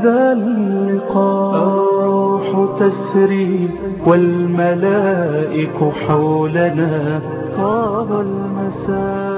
هذا اللقاء الروح تسري والملائك حولنا طاب المساء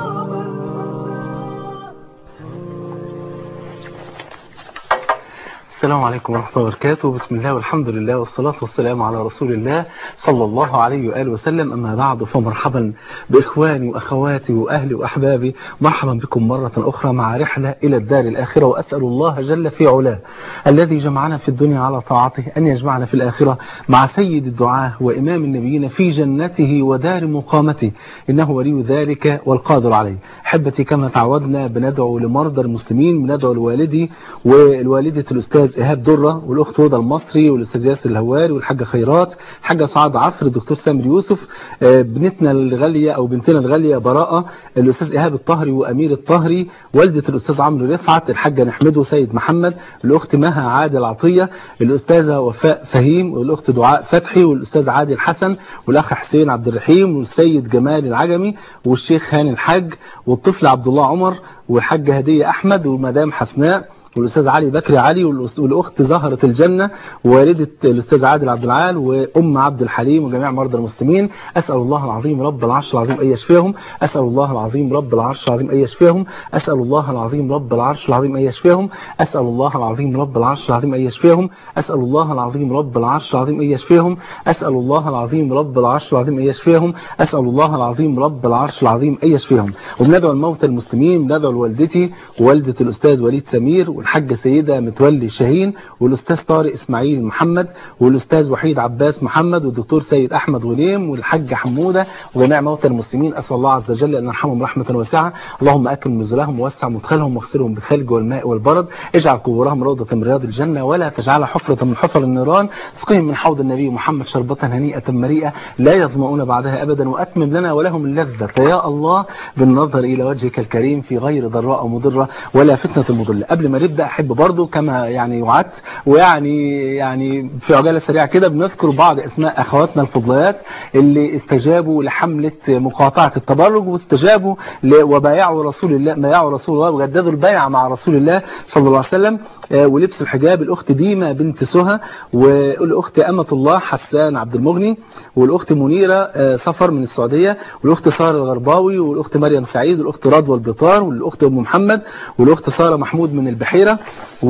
السلام عليكم ورحمة الله وبركاته بسم الله والحمد لله والصلاة والسلام على رسول الله صلى الله عليه وآله وسلم أما بعد فمرحبا بإخواني وأخواتي وأهلي وأحبابي مرحبا بكم مرة أخرى مع رحلة إلى الدار الآخرة وأسأل الله جل في علاه الذي جمعنا في الدنيا على طاعته أن يجمعنا في الآخرة مع سيد الدعاة وإمام النبيين في جنته ودار مقامته إنه ولي ذلك والقادر عليه حبتي كما تعودنا بندعو لمرضى المسلمين بندعو لوالدي والوالدة الأستاذ إيهاب درة والأخت هدى المصري والأستاذ ياسر الهواري والحاجة خيرات الحاجة سعاد عفر الدكتور سامر يوسف بنتنا الغالية أو بنتنا الغالية براءة الأستاذ إيهاب الطهري وأمير الطهري والدة الأستاذ عمرو رفعت الحاجة نحمده سيد محمد الأخت مها عادل عطية الأستاذة وفاء فهيم والأخت دعاء فتحي والأستاذ عادل حسن والأخ حسين عبد الرحيم والسيد جمال العجمي والشيخ هاني الحاج والطفل عبد الله عمر والحاجة هدية أحمد والمدام حسناء والأستاذ علي بكري علي والأخت زهرة الجنة ووالدة الأستاذ عادل عبد العال وأم عبد الحليم وجميع مرضى المسلمين أسأل الله العظيم رب العرش العظيم أن يشفيهم أسأل الله العظيم رب العرش العظيم أن يشفيهم أسأل الله العظيم رب العرش العظيم أن يشفيهم أسأل الله العظيم رب العرش العظيم أن يشفيهم أسأل الله العظيم رب العرش العظيم أن يشفيهم أسأل الله العظيم رب العرش العظيم أن يشفيهم أسأل الله العظيم رب العرش العظيم أن يشفيهم وبندعو الموتى المسلمين بندعو لوالدتي ووالدة الأستاذ وليد سمير والحاجة سيدة متولي شاهين والأستاذ طارق إسماعيل محمد والأستاذ وحيد عباس محمد والدكتور سيد أحمد غليم والحاج حمودة وجميع موتى المسلمين أسأل الله عز وجل أن يرحمهم رحمة واسعة اللهم أكرم نزلهم ووسع مدخلهم واغسلهم بالثلج والماء والبرد اجعل قبورهم روضة من رياض الجنة ولا تجعلها حفرة من حفر النيران اسقهم من حوض النبي محمد شربة هنيئة مريئة لا يظمؤون بعدها أبدا وأتمم لنا ولهم اللذة يا الله بالنظر إلى وجهك الكريم في غير ضراء مضرة ولا فتنة مضلة قبل ما نبدأ أحب برضو كما يعني وعدت ويعني يعني في عجالة سريعة كده بنذكر بعض اسماء اخواتنا الفضليات اللي استجابوا لحملة مقاطعة التبرج واستجابوا وبايعوا رسول الله بايعوا رسول الله وجددوا البيعة مع رسول الله صلى الله عليه وسلم ولبس الحجاب الاخت ديما بنت سهى والاخت امة الله حسان عبد المغني والاخت منيرة سفر من السعودية والاخت سارة الغرباوي والاخت مريم سعيد والاخت رضوى البطار والاخت ام محمد والاخت سارة محمود من البحيرة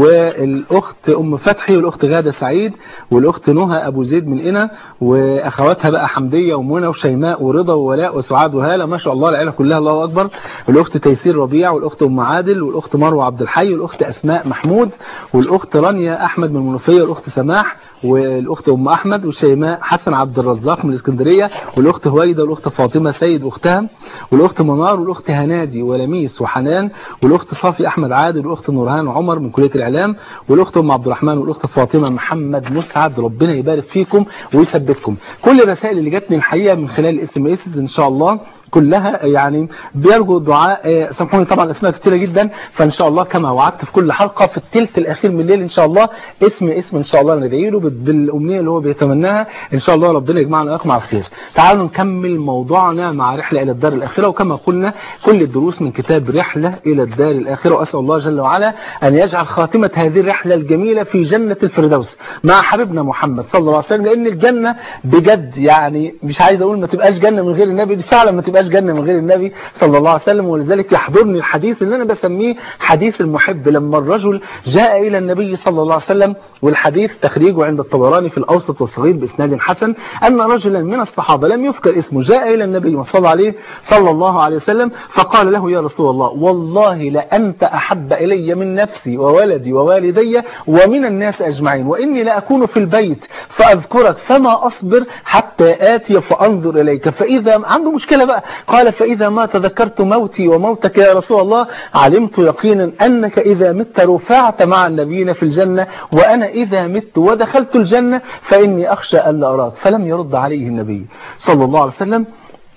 والاخت ام فتحي والاخت غاده سعيد والاخت نهى ابو زيد من قنا واخواتها بقى حمديه ومنى وشيماء ورضا وولاء وسعاد وهاله ما شاء الله العيله كلها الله اكبر والاخت تيسير ربيع والاخت ام عادل والاخت مروه عبد الحي والاخت اسماء محمود والاخت رانيا احمد من المنوفيه والاخت سماح والاخت ام احمد وشيماء حسن عبد الرزاق من الاسكندريه والاخت هويده والاخت فاطمه سيد اختها والاخت منار والاخت هنادي ولميس وحنان والاخت صافي احمد عادل والاخت نورهان عمر من كليه الاعلام والاخت ام عبد الرحمن والاخت فاطمه محمد مسعد ربنا يبارك فيكم ويثبتكم كل الرسائل اللي جاتني الحقيقه من خلال الاس ام اس ان شاء الله كلها يعني بيرجو الدعاء سامحوني طبعا اسماء كتيرة جدا فان شاء الله كما وعدت في كل حلقة في الثلث الاخير من الليل ان شاء الله اسم اسم ان شاء الله ندعي له بالامنية اللي هو بيتمناها ان شاء الله ربنا يجمعنا وياكم على الخير تعالوا نكمل موضوعنا مع رحلة الى الدار الاخرة وكما قلنا كل الدروس من كتاب رحلة الى الدار الاخرة واسأل الله جل وعلا ان يجعل خاتمة هذه الرحلة الجميلة في جنة الفردوس مع حبيبنا محمد صلى الله عليه وسلم لان الجنة بجد يعني مش عايز اقول ما تبقاش جنة من غير النبي فعلا ما تبقاش جنة من غير النبي صلى الله عليه وسلم ولذلك يحضرني الحديث اللي أنا بسميه حديث المحب لما الرجل جاء إلى النبي صلى الله عليه وسلم والحديث تخريجه عند الطبراني في الأوسط والصغير بإسناد حسن أن رجلا من الصحابة لم يذكر اسمه جاء إلى النبي وصلى عليه صلى الله عليه وسلم فقال له يا رسول الله والله لأنت أحب إلي من نفسي وولدي ووالدي ومن الناس أجمعين وإني لأكون في البيت فأذكرك فما أصبر حتى آتي فأنظر إليك فإذا عنده مشكلة بقى قال فإذا ما تذكرت موتي وموتك يا رسول الله علمت يقينا أنك إذا مت رفعت مع النبيين في الجنة وأنا إذا مت ودخلت الجنة فإني أخشى ألا أراك فلم يرد عليه النبي صلى الله عليه وسلم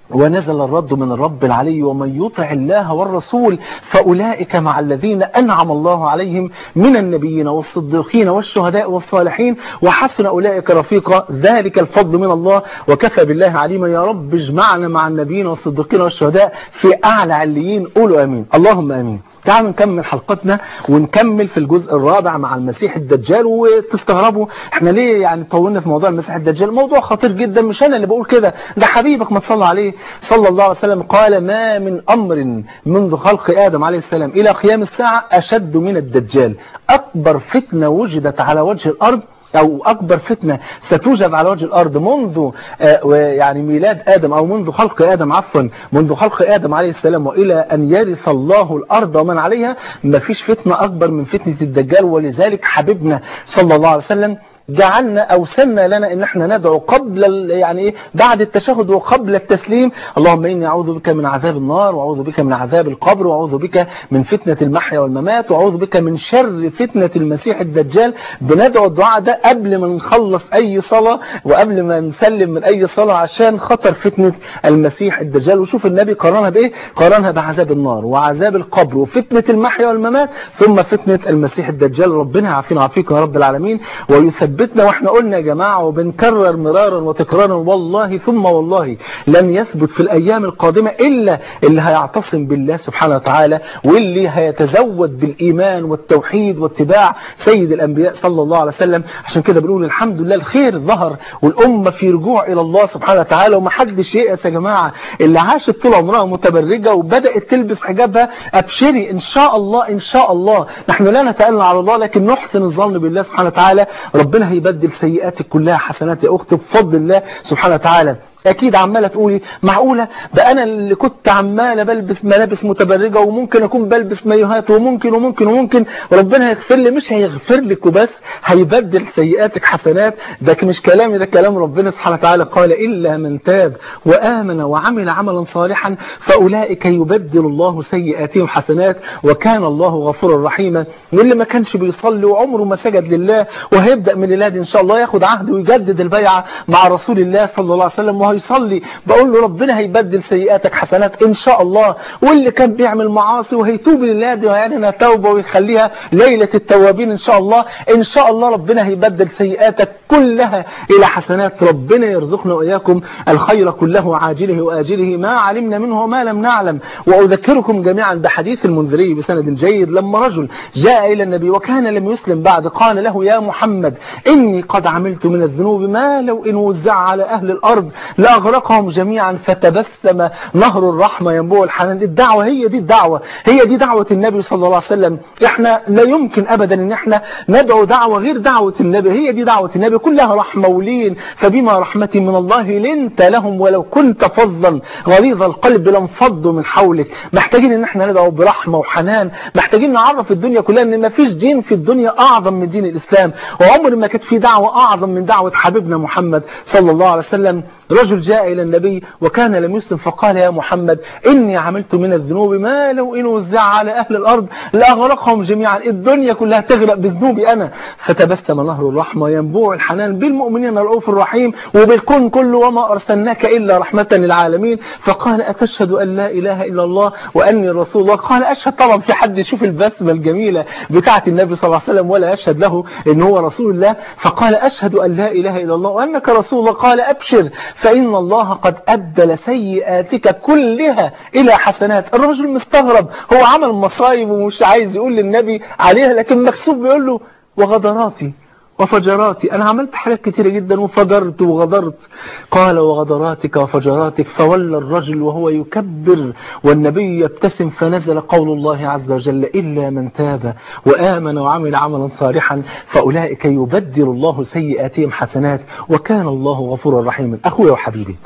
ونزل الرد من الرب العلي ومن يطع الله والرسول فأولئك مع الذين أنعم الله عليهم من النبيين والصديقين والشهداء والصالحين وحسن أولئك رفيقا ذلك الفضل من الله وكفى بالله عليما يا رب اجمعنا مع النبيين والصديقين والشهداء في أعلى عليين قولوا أمين اللهم أمين تعالوا نكمل حلقتنا ونكمل في الجزء الرابع مع المسيح الدجال وتستغربوا احنا ليه يعني طولنا في موضوع المسيح الدجال موضوع خطير جدا مش انا اللي بقول كده ده حبيبك ما تصلى عليه صلى الله عليه وسلم قال ما من امر منذ خلق ادم عليه السلام الى قيام الساعه اشد من الدجال اكبر فتنه وجدت على وجه الارض أو أكبر فتنة ستوجد على وجه الأرض منذ آه يعني ميلاد آدم أو منذ خلق آدم عفوا منذ خلق آدم عليه السلام وإلى أن يرث الله الأرض ومن عليها ما فيش فتنة أكبر من فتنة الدجال ولذلك حبيبنا صلى الله عليه وسلم جعلنا او سن لنا ان احنا ندعو قبل يعني ايه بعد التشهد وقبل التسليم اللهم اني اعوذ بك من عذاب النار واعوذ بك من عذاب القبر واعوذ بك من فتنه المحيا والممات واعوذ بك من شر فتنه المسيح الدجال بندعو الدعاء ده قبل ما نخلص اي صلاه وقبل ما نسلم من اي صلاه عشان خطر فتنه المسيح الدجال وشوف النبي قارنها بايه قارنها بعذاب النار وعذاب القبر وفتنه المحيا والممات ثم فتنه المسيح الدجال ربنا يعافينا ويعافيكم يا رب العالمين ويثبت ثبتنا واحنا قلنا يا جماعة وبنكرر مرارا وتكرارا والله ثم والله لن يثبت في الأيام القادمة إلا اللي هيعتصم بالله سبحانه وتعالى واللي هيتزود بالإيمان والتوحيد واتباع سيد الأنبياء صلى الله عليه وسلم عشان كده بنقول الحمد لله الخير ظهر والأمة في رجوع إلى الله سبحانه وتعالى ومحدش ييأس يا جماعة اللي عاشت طول عمرها متبرجة وبدأت تلبس حجابها أبشري إن شاء الله إن شاء الله نحن لا نتألم على الله لكن نحسن الظن بالله سبحانه وتعالى ربنا هيبدل سيئاتك كلها حسنات يا أختي بفضل الله سبحانه وتعالى اكيد عماله تقولي معقوله ده انا اللي كنت عماله بلبس ملابس متبرجه وممكن اكون بلبس مايوهات وممكن وممكن وممكن ربنا هيغفر لي مش هيغفر لك وبس هيبدل سيئاتك حسنات ده مش كلامي ده كلام ربنا سبحانه وتعالى قال الا من تاب وامن وعمل عملا صالحا فاولئك يبدل الله سيئاتهم حسنات وكان الله غفورا رحيما واللي ما كانش بيصلي وعمره ما سجد لله وهيبدا من الهادي ان شاء الله ياخد عهد ويجدد البيعه مع رسول الله صلى الله عليه وسلم وهو يصلي بقول له ربنا هيبدل سيئاتك حسنات ان شاء الله واللي كان بيعمل معاصي وهيتوب لله دي ويعلنها توبه ويخليها ليله التوابين ان شاء الله ان شاء الله ربنا هيبدل سيئاتك كلها الى حسنات ربنا يرزقنا واياكم الخير كله عاجله واجله ما علمنا منه وما لم نعلم واذكركم جميعا بحديث المنذري بسند جيد لما رجل جاء الى النبي وكان لم يسلم بعد قال له يا محمد اني قد عملت من الذنوب ما لو ان وزع على اهل الارض لأغرقهم جميعا فتبسم نهر الرحمة ينبوع الحنان الدعوة هي دي الدعوة هي دي دعوة النبي صلى الله عليه وسلم احنا لا يمكن ابدا ان احنا ندعو دعوة غير دعوة النبي هي دي دعوة النبي كلها رحمة ولين فبما رحمة من الله لنت لهم ولو كنت فظا غليظ القلب لانفضوا من حولك محتاجين ان احنا ندعو برحمة وحنان محتاجين نعرف الدنيا كلها ان ما فيش دين في الدنيا اعظم من دين الاسلام وعمر ما كانت في دعوة اعظم من دعوة حبيبنا محمد صلى الله عليه وسلم رجل جاء إلى النبي وكان لم يسلم فقال يا محمد إني عملت من الذنوب ما لو إن وزع على أهل الأرض لأغرقهم جميعا الدنيا كلها تغرق بذنوبي أنا فتبسم نهر الرحمة ينبوع الحنان بالمؤمنين الرؤوف الرحيم وبالكون كله وما أرسلناك إلا رحمة للعالمين فقال أتشهد أن لا إله إلا الله وأني رسول الله قال أشهد طبعا في حد يشوف البسمة الجميلة بتاعة النبي صلى الله عليه وسلم ولا يشهد له إن هو رسول الله فقال أشهد أن لا إله إلا الله وأنك رسول الله قال أبشر فإن الله قد أبدل سيئاتك كلها إلى حسنات الرجل مستغرب هو عمل مصايب ومش عايز يقول للنبي عليها لكن مكسوف بيقول له وغدراتي وفجراتي أنا عملت حاجات كتيرة جدا وفجرت وغدرت قال وغدراتك وفجراتك فولى الرجل وهو يكبر والنبي يبتسم فنزل قول الله عز وجل إلا من تاب وآمن وعمل عملا صالحا فأولئك يبدل الله سيئاتهم حسنات وكان الله غفورا رحيما أخويا وحبيبي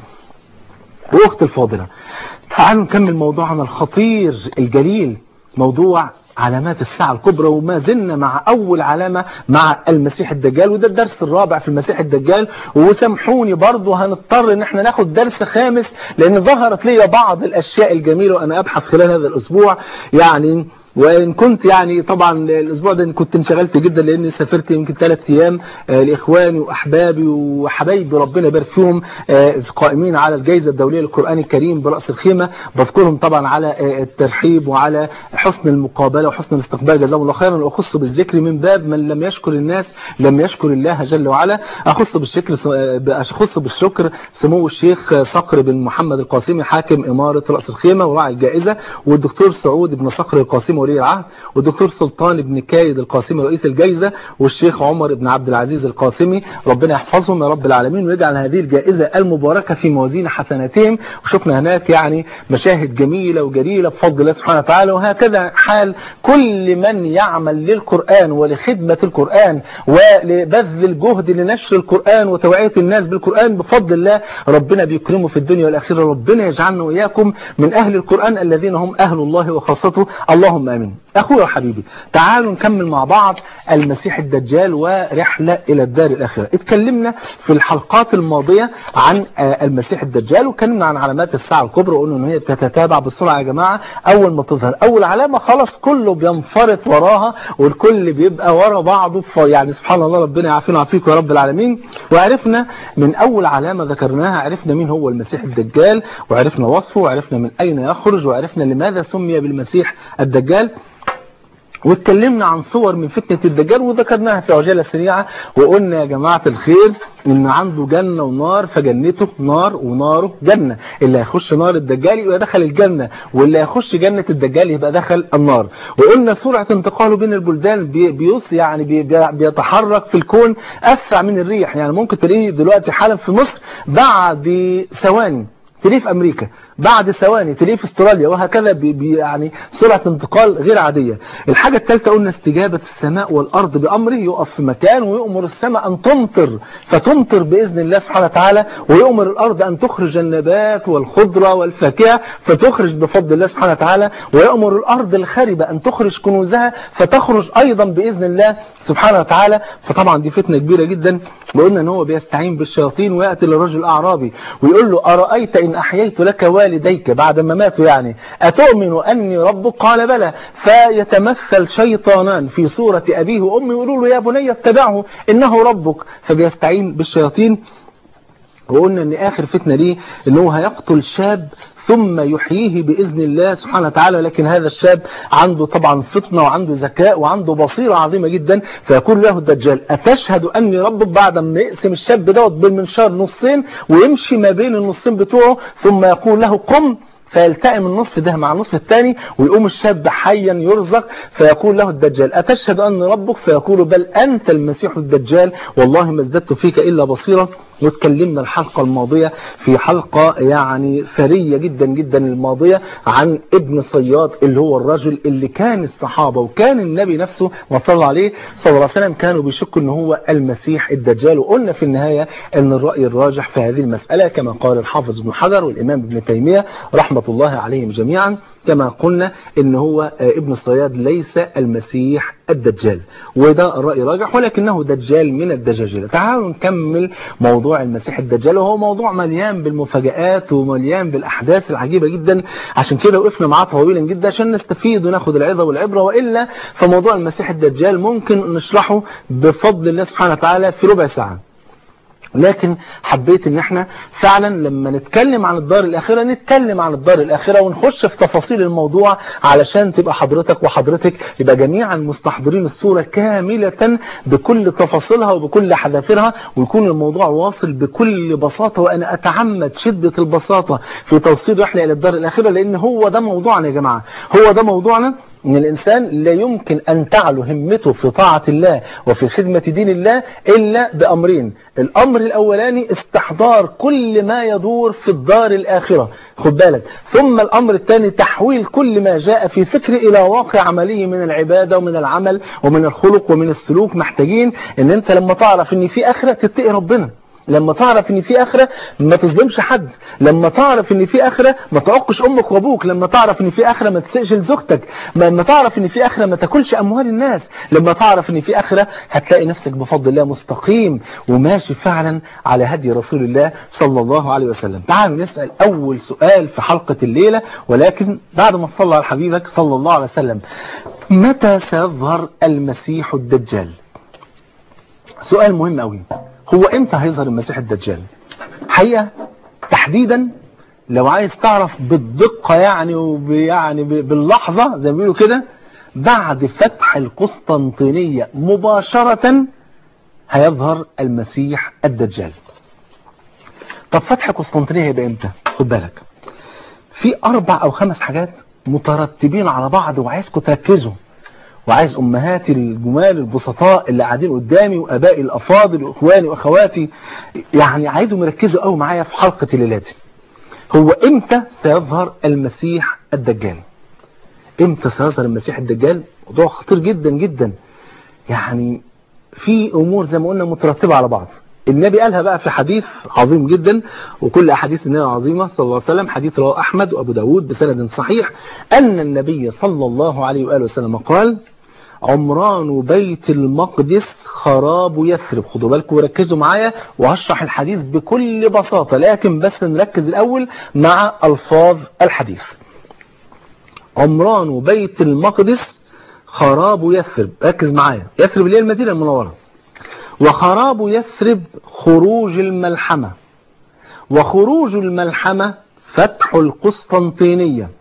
وأختي الفاضلة تعالوا نكمل موضوعنا الخطير الجليل موضوع علامات الساعة الكبرى وما زلنا مع أول علامة مع المسيح الدجال وده الدرس الرابع في المسيح الدجال وسامحوني برضو هنضطر ان احنا ناخد درس خامس لان ظهرت لي بعض الأشياء الجميلة وأنا أبحث خلال هذا الأسبوع يعني وان كنت يعني طبعا الاسبوع ده كنت انشغلت جدا لاني سافرت يمكن ثلاث ايام آه، لاخواني واحبابي وحبايبي ربنا يبارك فيهم آه، قائمين على الجائزه الدوليه للقران الكريم براس الخيمه بذكرهم طبعا على آه، الترحيب وعلى حسن المقابله وحسن الاستقبال جزاهم الله خيرا واخص بالذكر من باب من لم يشكر الناس لم يشكر الله جل وعلا اخص بالشكر اخص بالشكر سمو الشيخ صقر بن محمد القاسمي حاكم اماره راس الخيمه وراعي الجائزه والدكتور سعود بن صقر القاسمي ولي العهد والدكتور سلطان بن كايد القاسمي رئيس الجائزة والشيخ عمر بن عبد العزيز القاسمي ربنا يحفظهم يا رب العالمين ويجعل هذه الجائزة المباركة في موازين حسناتهم وشفنا هناك يعني مشاهد جميلة وجليلة بفضل الله سبحانه وتعالى وهكذا حال كل من يعمل للقرآن ولخدمة القرآن ولبذل الجهد لنشر القرآن وتوعية الناس بالقرآن بفضل الله ربنا بيكرمه في الدنيا والآخرة ربنا يجعلنا وإياكم من أهل القرآن الذين هم أهل الله وخاصته اللهم آمين أخويا وحبيبي تعالوا نكمل مع بعض المسيح الدجال ورحلة إلى الدار الآخرة اتكلمنا في الحلقات الماضية عن آه، المسيح الدجال وكلمنا عن علامات الساعة الكبرى وقلنا ان هي بتتتابع بسرعة يا جماعة أول ما تظهر أول علامة خلاص كله بينفرط وراها والكل بيبقى ورا بعضه ف- يعني سبحان الله ربنا يعافينا ويعافيكم يا رب العالمين وعرفنا من أول علامة ذكرناها عرفنا مين هو المسيح الدجال وعرفنا وصفه وعرفنا من أين يخرج وعرفنا لماذا سمي بالمسيح الدجال واتكلمنا عن صور من فتنة الدجال وذكرناها في عجالة سريعة وقلنا يا جماعة الخير ان عنده جنة ونار فجنته نار وناره جنة اللي هيخش نار الدجال يبقى دخل الجنة واللي هيخش جنة الدجال يبقى دخل النار وقلنا سرعة انتقاله بين البلدان بي- بيص يعني بي- بي- بيتحرك في الكون اسرع من الريح يعني ممكن تلاقيه دلوقتي حالا في مصر بعد ثواني تلاقيه في امريكا بعد ثواني تلاقيه في استراليا وهكذا بي بي يعني سرعه انتقال غير عاديه الحاجه الثالثه قلنا استجابه السماء والارض بامره يقف في مكان ويؤمر السماء ان تمطر فتمطر باذن الله سبحانه وتعالى ويؤمر الارض ان تخرج النبات والخضره والفاكهه فتخرج بفضل الله سبحانه وتعالى ويؤمر الارض الخربه ان تخرج كنوزها فتخرج ايضا باذن الله سبحانه وتعالى فطبعا دي فتنه كبيره جدا وقلنا ان هو بيستعين بالشياطين وياتي للرجل الاعرابي ويقول له ارايت ان احييت لك والديك بعد ما ماتوا يعني اتؤمن اني ربك قال بلى فيتمثل شيطانان في صوره ابيه وامه يقولوا له يا بني اتبعه انه ربك فبيستعين بالشياطين وقلنا ان اخر فتنه ليه ان هو هيقتل شاب ثم يحييه باذن الله سبحانه وتعالى لكن هذا الشاب عنده طبعا فطنه وعنده ذكاء وعنده بصيره عظيمه جدا فيقول له الدجال اتشهد اني ربك بعد ما يقسم الشاب دوت بالمنشار نصين ويمشي ما بين النصين بتوعه ثم يقول له قم فيلتئم النصف ده مع النصف الثاني ويقوم الشاب حيا يرزق فيقول له الدجال أتشهد أن ربك فيقول بل أنت المسيح الدجال والله ما ازددت فيك إلا بصيرة واتكلمنا الحلقة الماضية في حلقة يعني ثرية جدا جدا الماضية عن ابن صياد اللي هو الرجل اللي كان الصحابة وكان النبي نفسه وصلى عليه صلى الله عليه وسلم كانوا بيشكوا ان هو المسيح الدجال وقلنا في النهاية ان الرأي الراجح في هذه المسألة كما قال الحافظ ابن حجر والإمام ابن تيمية رحمة الله عليهم جميعا كما قلنا ان هو آه، ابن الصياد ليس المسيح الدجال وده الرأي راجح ولكنه دجال من الدجاجلة تعالوا نكمل موضوع المسيح الدجال وهو موضوع مليان بالمفاجآت ومليان بالأحداث العجيبة جدا عشان كده وقفنا معاه طويلا جدا عشان نستفيد وناخد العظة والعبرة وإلا فموضوع المسيح الدجال ممكن نشرحه بفضل الله سبحانه وتعالى في ربع ساعة لكن حبيت ان احنا فعلا لما نتكلم عن الدار الاخره نتكلم عن الدار الاخره ونخش في تفاصيل الموضوع علشان تبقى حضرتك وحضرتك يبقى جميعا مستحضرين الصوره كامله بكل تفاصيلها وبكل حذافيرها ويكون الموضوع واصل بكل بساطه وانا اتعمد شده البساطه في توصيل رحله الى الدار الاخره لان هو ده موضوعنا يا جماعه هو ده موضوعنا ان الانسان لا يمكن ان تعلو همته في طاعه الله وفي خدمه دين الله الا بامرين الامر الاولاني استحضار كل ما يدور في الدار الاخره خد بالك ثم الامر الثاني تحويل كل ما جاء في فكر الى واقع عملي من العباده ومن العمل ومن الخلق ومن السلوك محتاجين ان انت لما تعرف ان في اخره تتقي ربنا لما تعرف ان في اخره ما تظلمش حد لما تعرف ان في اخره ما تعقش امك وابوك لما تعرف ان في اخره ما تسئش لزوجتك لما تعرف ان في اخره ما تاكلش اموال الناس لما تعرف ان في اخره هتلاقي نفسك بفضل الله مستقيم وماشي فعلا على هدي رسول الله صلى الله عليه وسلم تعالوا نسال اول سؤال في حلقه الليله ولكن بعد ما تصلى على حبيبك صلى الله عليه وسلم متى سيظهر المسيح الدجال سؤال مهم قوي هو امتى هيظهر المسيح الدجال حقيقة تحديدا لو عايز تعرف بالدقة يعني ويعني باللحظة زي ما بيقولوا كده بعد فتح القسطنطينية مباشرة هيظهر المسيح الدجال طب فتح القسطنطينية هيبقى امتى خد بالك في اربع او خمس حاجات مترتبين على بعض وعايزكم تركزوا وعايز امهاتي الجمال البسطاء اللي قاعدين قدامي وابائي الافاضل واخواني واخواتي يعني عايزهم يركزوا قوي معايا في حلقه الليله دي هو امتى سيظهر المسيح الدجال امتى سيظهر المسيح الدجال موضوع خطير جدا جدا يعني في امور زي ما قلنا مترتبه على بعض النبي قالها بقى في حديث عظيم جدا وكل احاديث النبي عظيمه صلى الله عليه وسلم حديث رواه احمد وابو داود بسند صحيح ان النبي صلى الله عليه واله وسلم قال عمران بيت المقدس خراب يثرب خدوا بالكم وركزوا معايا وهشرح الحديث بكل بساطة لكن بس نركز الأول مع ألفاظ الحديث عمران بيت المقدس خراب يثرب ركز معايا يثرب اللي هي المدينة المنورة وخراب يثرب خروج الملحمة وخروج الملحمة فتح القسطنطينية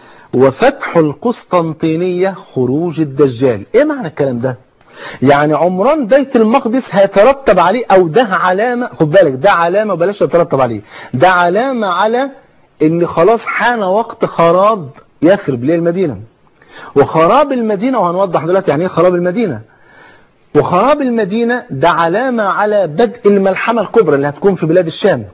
وفتح القسطنطينية خروج الدجال ايه معنى الكلام ده يعني عمران بيت المقدس هيترتب عليه او ده علامة خد بالك ده علامة بلاش يترتب عليه ده علامة على ان خلاص حان وقت خراب يثرب ليه المدينة وخراب المدينة وهنوضح دلوقتي يعني ايه خراب المدينة وخراب المدينة ده علامة على بدء الملحمة الكبرى اللي هتكون في بلاد الشام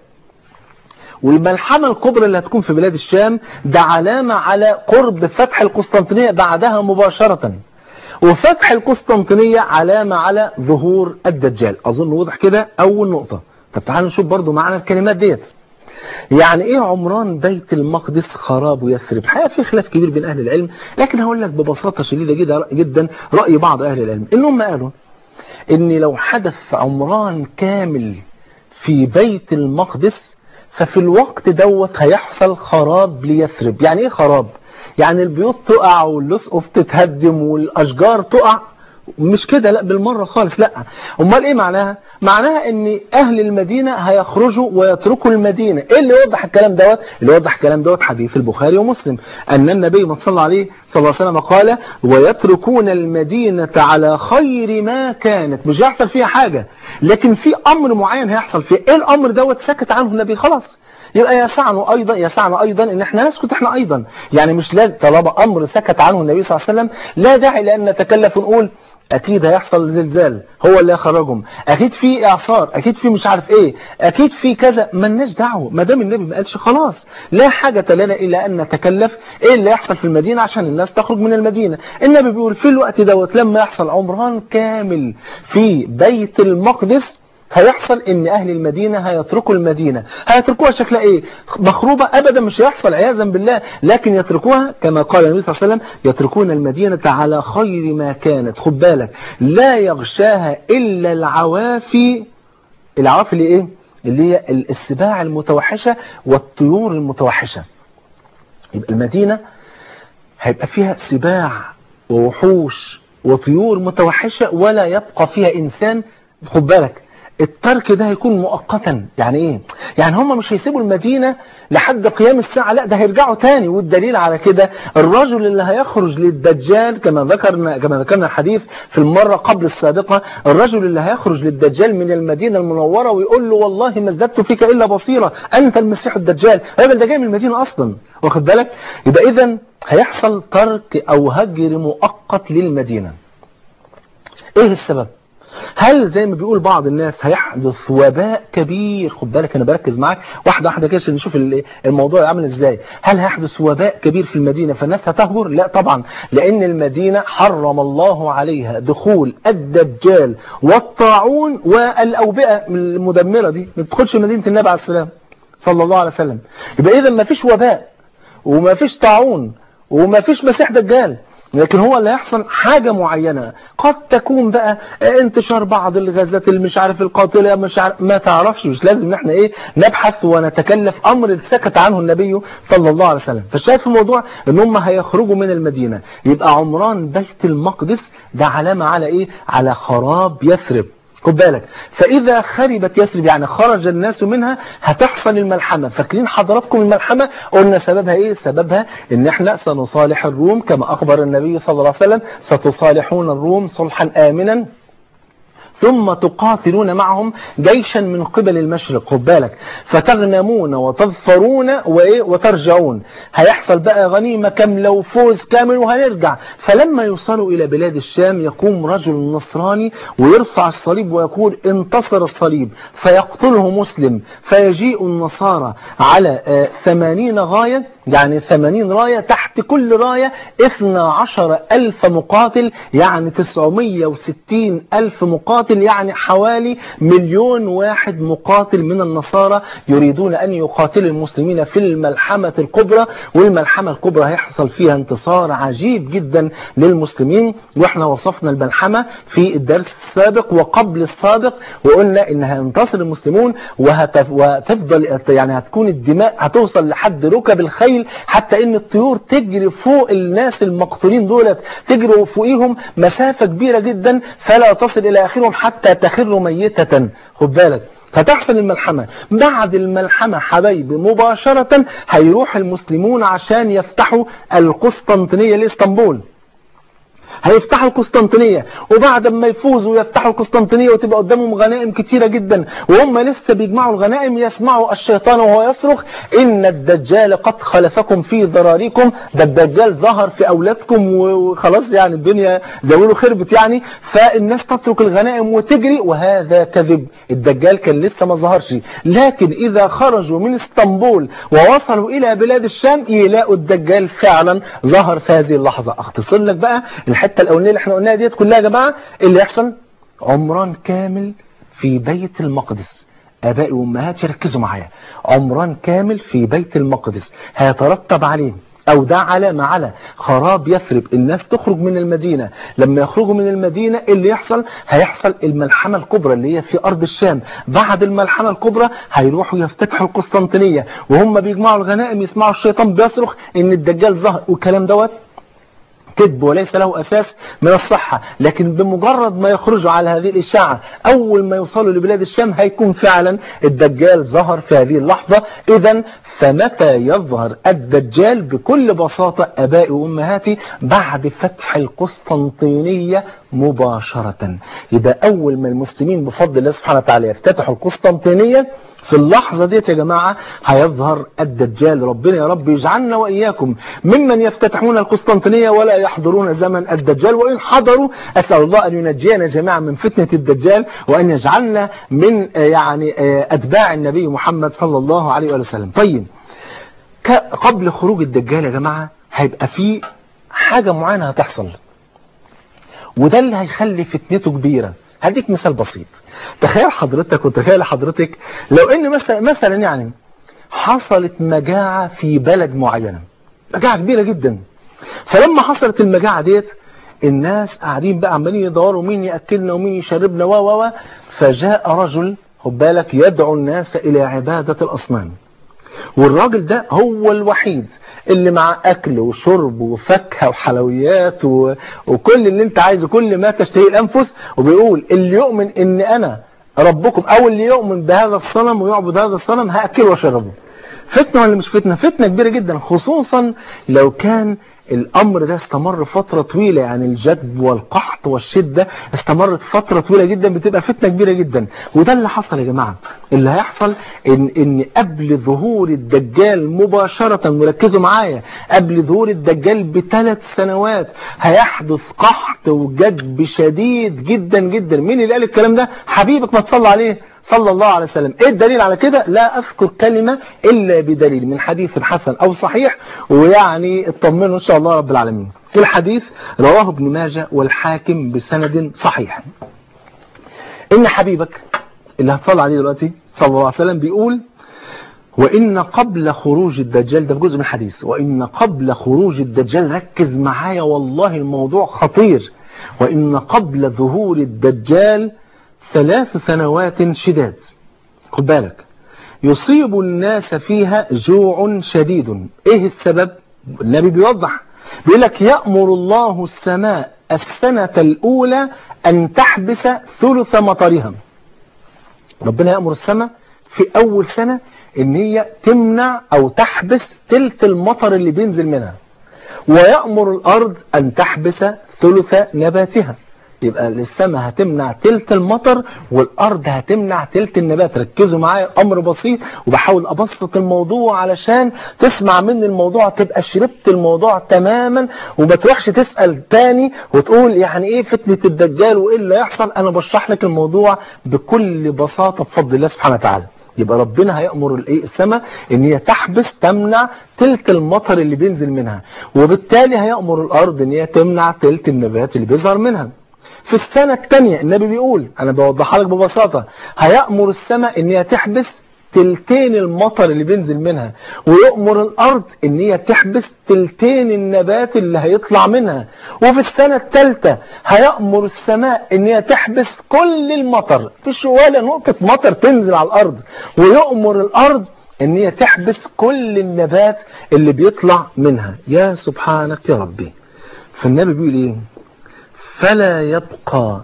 والملحمة الكبرى اللي هتكون في بلاد الشام ده علامة على قرب فتح القسطنطينية بعدها مباشرة وفتح القسطنطينية علامة على ظهور الدجال أظن واضح كده أول نقطة طب تعالوا نشوف برضو معنى الكلمات ديت يعني ايه عمران بيت المقدس خراب يثرب حقيقة في خلاف كبير بين اهل العلم لكن هقول لك ببساطة شديدة جدا, جدا رأي بعض اهل العلم انهم قالوا ان لو حدث عمران كامل في بيت المقدس ففي الوقت دوت هيحصل خراب ليثرب يعني ايه خراب يعني البيوت تقع والاسقف تتهدم والاشجار تقع مش كده لا بالمرة خالص لا امال ايه معناها معناها ان اهل المدينة هيخرجوا ويتركوا المدينة ايه اللي يوضح الكلام دوت اللي يوضح الكلام دوت حديث البخاري ومسلم ان النبي ما صلى عليه صلى الله عليه وسلم قال ويتركون المدينة على خير ما كانت مش هيحصل فيها حاجة لكن في امر معين هيحصل فيه ايه الامر دوت سكت عنه النبي خلاص يبقى يسعنا ايضا يسعنا ايضا ان احنا نسكت احنا ايضا يعني مش لازم طالما امر سكت عنه النبي صلى الله عليه وسلم لا داعي لان نتكلف ونقول اكيد هيحصل زلزال هو اللي هيخرجهم اكيد في اعصار اكيد في مش عارف ايه اكيد في كذا مالناش دعوه ما دام النبي ما قالش خلاص لا حاجه لنا الا ان نتكلف ايه اللي يحصل في المدينه عشان الناس تخرج من المدينه النبي بيقول في الوقت دوت لما يحصل عمران كامل في بيت المقدس هيحصل ان اهل المدينة هيتركوا المدينة هيتركوها شكلها ايه مخروبة ابدا مش هيحصل عياذا بالله لكن يتركوها كما قال النبي صلى الله عليه وسلم يتركون المدينة على خير ما كانت خد بالك لا يغشاها الا العوافي العوافي اللي ايه اللي هي السباع المتوحشة والطيور المتوحشة يبقى المدينة هيبقى فيها سباع ووحوش وطيور متوحشة ولا يبقى فيها انسان خد بالك الترك ده هيكون مؤقتا يعني ايه يعني هم مش هيسيبوا المدينة لحد قيام الساعة لا ده هيرجعوا تاني والدليل على كده الرجل اللي هيخرج للدجال كما ذكرنا كما ذكرنا الحديث في المرة قبل السابقة الرجل اللي هيخرج للدجال من المدينة المنورة ويقول له والله ما ازددت فيك الا بصيرة انت المسيح الدجال الراجل ده جاي من المدينة اصلا واخد بالك يبقى اذا هيحصل ترك او هجر مؤقت للمدينة ايه السبب هل زي ما بيقول بعض الناس هيحدث وباء كبير خد بالك انا بركز معاك واحده واحده كده عشان نشوف ال- الموضوع عامل ازاي هل هيحدث وباء كبير في المدينه فالناس هتهجر لا طبعا لان المدينه حرم الله عليها دخول الدجال والطاعون والاوبئه المدمره دي ما تدخلش مدينه النبي عليه السلام صلى الله عليه وسلم يبقى اذا ما فيش وباء وما فيش طاعون وما فيش مسيح دجال لكن هو اللي هيحصل حاجة معينة قد تكون بقى انتشار بعض الغازات اللي مش عارف القاتلة مش عارف ما تعرفش مش لازم ان احنا ايه نبحث ونتكلف امر سكت عنه النبي صلى الله عليه وسلم فالشاهد في الموضوع ان هم هيخرجوا من المدينة يبقى عمران بيت المقدس ده علامة على ايه على خراب يثرب خد بالك فإذا خربت يثرب يعني خرج الناس منها هتحصل الملحمة فاكرين حضراتكم الملحمة قلنا سببها إيه سببها إن إحنا سنصالح الروم كما أخبر النبي صلى الله عليه وسلم ستصالحون الروم صلحا آمنا ثم تقاتلون معهم جيشا من قبل المشرق خد بالك فتغنمون وتظفرون وايه وترجعون هيحصل بقى غنيمة كاملة وفوز كامل وهنرجع فلما يوصلوا إلى بلاد الشام يقوم رجل نصراني ويرفع الصليب ويقول انتصر الصليب فيقتله مسلم فيجيء النصارى على آه، ثمانين غاية يعني ثمانين راية تحت كل راية اثنى عشر ألف مقاتل يعني تسعمية وستين ألف مقاتل يعني حوالي مليون واحد مقاتل من النصارى يريدون أن يقاتلوا المسلمين في الملحمة الكبرى والملحمة الكبرى هيحصل فيها انتصار عجيب جدا للمسلمين واحنا وصفنا الملحمة في الدرس السابق وقبل السابق وقلنا انها ينتصر المسلمون وهتف وتفضل يعني هتكون الدماء هتوصل لحد ركب الخيل حتى ان الطيور تجري فوق الناس المقتولين دولت تجري فوقيهم مسافة كبيرة جدا فلا تصل الى اخرهم حتى تخر ميتة خد بالك فتحصل الملحمة بعد الملحمة حبايبي مباشرة هيروح المسلمون عشان يفتحوا القسطنطينية لإسطنبول هيفتحوا القسطنطينية وبعد ما يفوزوا ويفتحوا القسطنطينية وتبقى قدامهم غنائم كتيرة جدا وهم لسه بيجمعوا الغنائم يسمعوا الشيطان وهو يصرخ إن الدجال قد خلفكم في ذراريكم ده الدجال ظهر في أولادكم وخلاص يعني الدنيا زاوله خربت يعني فالناس تترك الغنائم وتجري وهذا كذب الدجال كان لسه ما ظهرش لكن إذا خرجوا من اسطنبول ووصلوا إلى بلاد الشام يلاقوا الدجال فعلا ظهر في هذه اللحظة أختصر لك بقى الحتة الأولانية اللي احنا قلناها ديت كلها يا جماعة اللي يحصل عمران كامل في بيت المقدس آبائي وأمهاتي ركزوا معايا عمران كامل في بيت المقدس هيترتب عليه أو ده علامة على خراب يثرب الناس تخرج من المدينة لما يخرجوا من المدينة اللي يحصل هيحصل الملحمة الكبرى اللي هي في أرض الشام بعد الملحمة الكبرى هيروحوا يفتتحوا القسطنطينية وهم بيجمعوا الغنائم يسمعوا الشيطان بيصرخ إن الدجال ظهر والكلام دوت كذب وليس له أساس من الصحة لكن بمجرد ما يخرجوا على هذه الإشاعة أول ما يوصلوا لبلاد الشام هيكون فعلا الدجال ظهر في هذه اللحظة إذا فمتى يظهر الدجال بكل بساطة أبائي وأمهاتي بعد فتح القسطنطينية مباشرة يبقى أول ما المسلمين بفضل الله سبحانه وتعالى يفتتحوا القسطنطينية في اللحظة ديت يا جماعة هيظهر الدجال ربنا يا رب يجعلنا وإياكم ممن يفتتحون القسطنطينية ولا يحضرون زمن الدجال وإن حضروا أسأل الله أن ينجينا جميعا من فتنة الدجال وأن يجعلنا من آه، يعني آه، أتباع النبي محمد صلى الله عليه وسلم طيب ك- قبل خروج الدجال يا جماعة هيبقى في حاجة معينة هتحصل وده اللي هيخلي فتنته كبيرة هديك مثال بسيط تخيل حضرتك وتخيل حضرتك لو ان مثلا مثلا يعني حصلت مجاعة في بلد معينة مجاعة كبيرة جدا فلما حصلت المجاعة ديت الناس قاعدين بقى عمالين يدوروا مين يأكلنا ومين يشربنا و و و فجاء رجل خد بالك يدعو الناس إلى عبادة الأصنام والراجل ده هو الوحيد اللي مع أكل وشرب وفاكهة وحلويات و... وكل اللي انت عايزه كل ما تشتهي الأنفس وبيقول اللي يؤمن ان أنا ربكم أو اللي يؤمن بهذا الصنم ويعبد هذا الصنم هأكله وأشربه فتنة ولا مش فتنة فتنة كبيرة جدا خصوصا لو كان الامر ده استمر فترة طويلة يعني الجدب والقحط والشدة استمرت فترة طويلة جدا بتبقى فتنة كبيرة جدا وده اللي حصل يا جماعة اللي هيحصل ان, إن قبل ظهور الدجال مباشرة وركزوا معايا قبل ظهور الدجال بثلاث سنوات هيحدث قحط وجدب شديد جدا جدا مين اللي قال الكلام ده حبيبك ما تصلى عليه صلى الله عليه وسلم ايه الدليل على كده لا اذكر كلمة الا بدليل من حديث حسن او صحيح ويعني اطمنوا ان شاء الله رب العالمين في الحديث رواه ابن ماجه والحاكم بسند صحيح ان حبيبك اللي هتصلى عليه دلوقتي صلى الله عليه وسلم بيقول وإن قبل خروج الدجال ده في جزء من الحديث وإن قبل خروج الدجال ركز معايا والله الموضوع خطير وإن قبل ظهور الدجال ثلاث سنوات شداد خد بالك يصيب الناس فيها جوع شديد ايه السبب النبي بيوضح بيقول لك يأمر الله السماء السنة الأولى أن تحبس ثلث مطرها ربنا يأمر السماء في أول سنة إن هي تمنع أو تحبس تلت المطر اللي بينزل منها ويأمر الأرض أن تحبس ثلث نباتها يبقى السماء هتمنع تلت المطر والارض هتمنع تلت النبات ركزوا معايا امر بسيط وبحاول ابسط الموضوع علشان تسمع مني الموضوع تبقى شربت الموضوع تماما وما تروحش تسال تاني وتقول يعني ايه فتنه الدجال وايه اللي هيحصل انا بشرح لك الموضوع بكل بساطه بفضل الله سبحانه وتعالى يبقى ربنا هيأمر الايه السماء ان هي تحبس تمنع تلت المطر اللي بينزل منها وبالتالي هيأمر الارض ان هي تمنع تلت النبات اللي بيظهر منها في السنة الثانية النبي بيقول أنا بوضحها لك ببساطة هيأمر السماء إن هي تحبس تلتين المطر اللي بينزل منها ويأمر الأرض إن هي تحبس تلتين النبات اللي هيطلع منها وفي السنة الثالثة هيأمر السماء إن هي تحبس كل المطر مفيش ولا نقطة مطر تنزل على الأرض ويأمر الأرض إن هي تحبس كل النبات اللي بيطلع منها يا سبحانك يا ربي فالنبي بيقول إيه فلا يبقى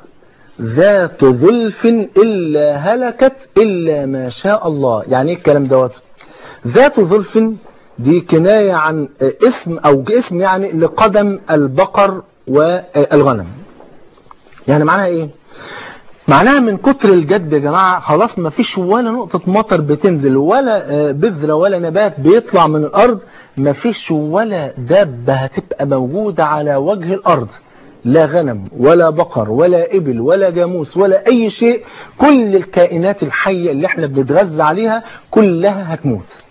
ذات ظلف إلا هلكت إلا ما شاء الله يعني ايه الكلام دوت ذات ظلف دي كناية عن اسم أو اسم يعني لقدم البقر والغنم يعني معناها ايه معناها من كتر الجد يا جماعة خلاص ما فيش ولا نقطة مطر بتنزل ولا بذرة ولا نبات بيطلع من الأرض ما فيش ولا دابة هتبقى موجودة على وجه الأرض لا غنم ولا بقر ولا إبل ولا جاموس ولا أي شيء كل الكائنات الحية اللي احنا بنتغذى عليها كلها هتموت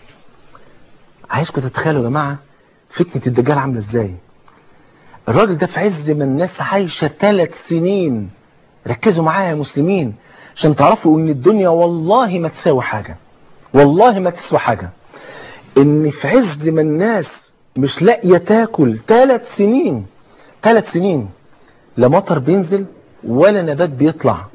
عايزكم تتخيلوا يا جماعة فتنة الدجال عاملة ازاي الراجل ده في عز ما الناس عايشة ثلاث سنين ركزوا معايا يا مسلمين عشان تعرفوا ان الدنيا والله ما تساوي حاجة والله ما تسوى حاجة ان في عز ما الناس مش لاقية تاكل ثلاث سنين ثلاث سنين لا مطر بينزل ولا نبات بيطلع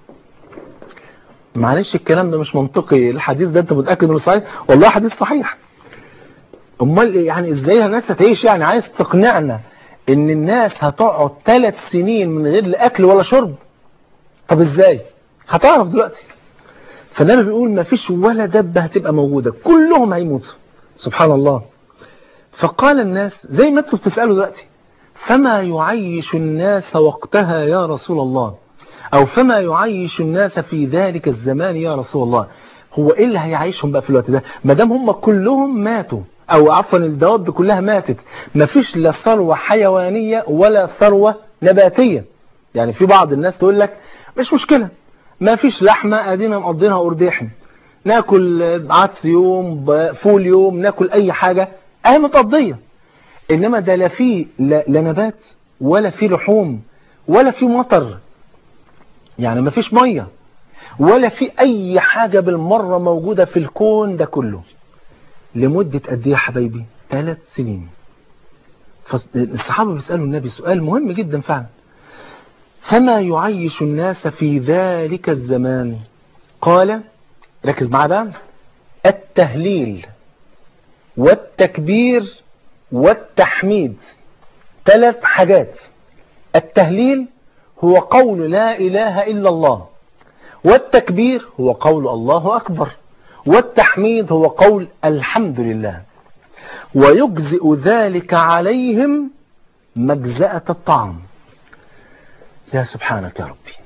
معلش الكلام ده مش منطقي الحديث ده انت متأكد انه صحيح والله حديث صحيح امال يعني ازاي الناس هتعيش يعني عايز تقنعنا ان الناس هتقعد ثلاث سنين من غير لا اكل ولا شرب طب ازاي هتعرف دلوقتي فالنبي بيقول ما فيش ولا دبة هتبقى موجودة كلهم هيموتوا سبحان الله فقال الناس زي ما انتوا بتسألوا دلوقتي فما يعيش الناس وقتها يا رسول الله أو فما يعيش الناس في ذلك الزمان يا رسول الله هو إيه اللي هيعيشهم بقى في الوقت ده ما دام هم كلهم ماتوا أو عفوا الدواب كلها ماتت ما فيش لا ثروة حيوانية ولا ثروة نباتية يعني في بعض الناس تقول لك مش مشكلة ما فيش لحمة أدينا مقضينها أرداحي ناكل عدس يوم فول يوم ناكل أي حاجة أهي متقضية إنما ده لا فيه لا, لا نبات ولا فيه لحوم ولا فيه مطر يعني ما فيش مية ولا في أي حاجة بالمرة موجودة في الكون ده كله لمدة قد ايه يا حبايبي ثلاث سنين فالصحابة بيسألوا النبي سؤال مهم جدا فعلا فما يعيش الناس في ذلك الزمان قال ركز معاه بقى التهليل والتكبير والتحميد ثلاث حاجات التهليل هو قول لا إله إلا الله والتكبير هو قول الله أكبر والتحميد هو قول الحمد لله ويجزئ ذلك عليهم مجزأة الطعام يا سبحانك يا ربي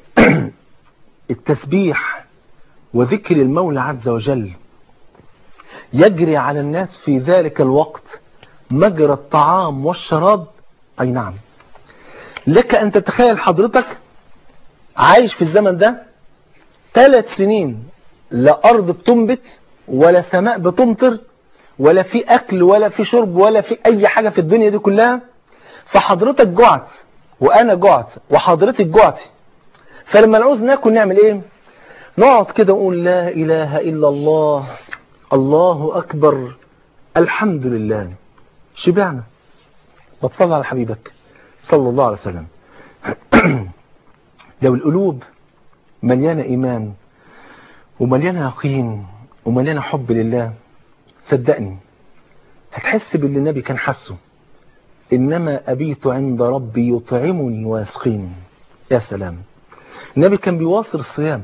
التسبيح وذكر المولى عز وجل يجري على الناس في ذلك الوقت مجرى الطعام والشراب أي نعم لك أن تتخيل حضرتك عايش في الزمن ده ثلاث سنين لا أرض بتنبت ولا سماء بتمطر ولا في أكل ولا في شرب ولا في أي حاجة في الدنيا دي كلها فحضرتك جعت وأنا جعت وحضرتك جعت فلما نعوز ناكل نعمل إيه نقعد كده ونقول لا إله إلا الله الله أكبر الحمد لله شبعنا وتصلى على حبيبك صلى الله عليه وسلم لو القلوب مليانة إيمان ومليانة يقين ومليانة حب لله صدقني هتحس باللي النبي كان حسه إنما أبيت عند ربي يطعمني ويسقيني يا سلام النبي كان بيواصل الصيام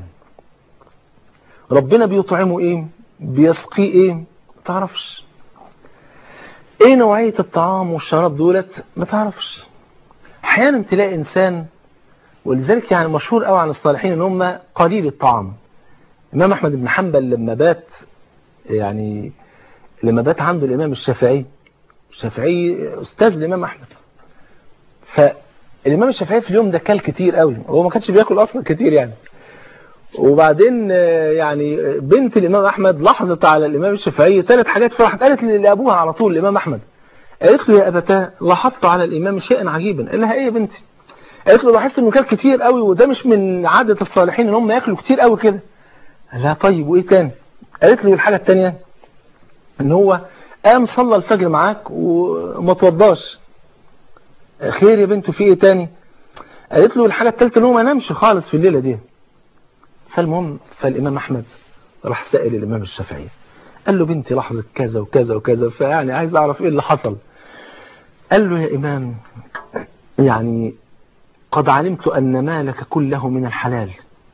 ربنا بيطعمه إيه بيسقيه إيه ما تعرفش إيه نوعية الطعام والشراب دولت ما تعرفش أحيانا تلاقي إنسان ولذلك يعني مشهور قوي عن الصالحين ان هم قليل الطعام الامام احمد بن حنبل لما بات يعني لما بات عنده الامام الشافعي الشافعي استاذ الامام احمد فالامام الشافعي في اليوم ده كل كتير قوي هو ما كانش بياكل اصلا كتير يعني وبعدين يعني بنت الامام احمد لاحظت على الامام الشافعي ثلاث حاجات فراحت قالت لابوها على طول الامام احمد قالت له يا ابتاه لاحظت على الامام شيئا عجيبا قال لها ايه يا بنتي قالت له لاحظت انه كان كتير قوي وده مش من عادة الصالحين ان هم ياكلوا كتير قوي كده قال لها طيب وايه تاني قالت له الحاجة التانية ان هو قام صلى الفجر معاك وما توضاش خير يا بنته في ايه تاني قالت له الحاجة التالتة ان هو ما نامش خالص في الليلة دي فالمهم فالامام احمد راح سائل الامام الشافعي قال له بنتي لاحظت كذا وكذا وكذا فيعني عايز اعرف ايه اللي حصل قال له يا امام يعني قد علمت أن مالك كله من الحلال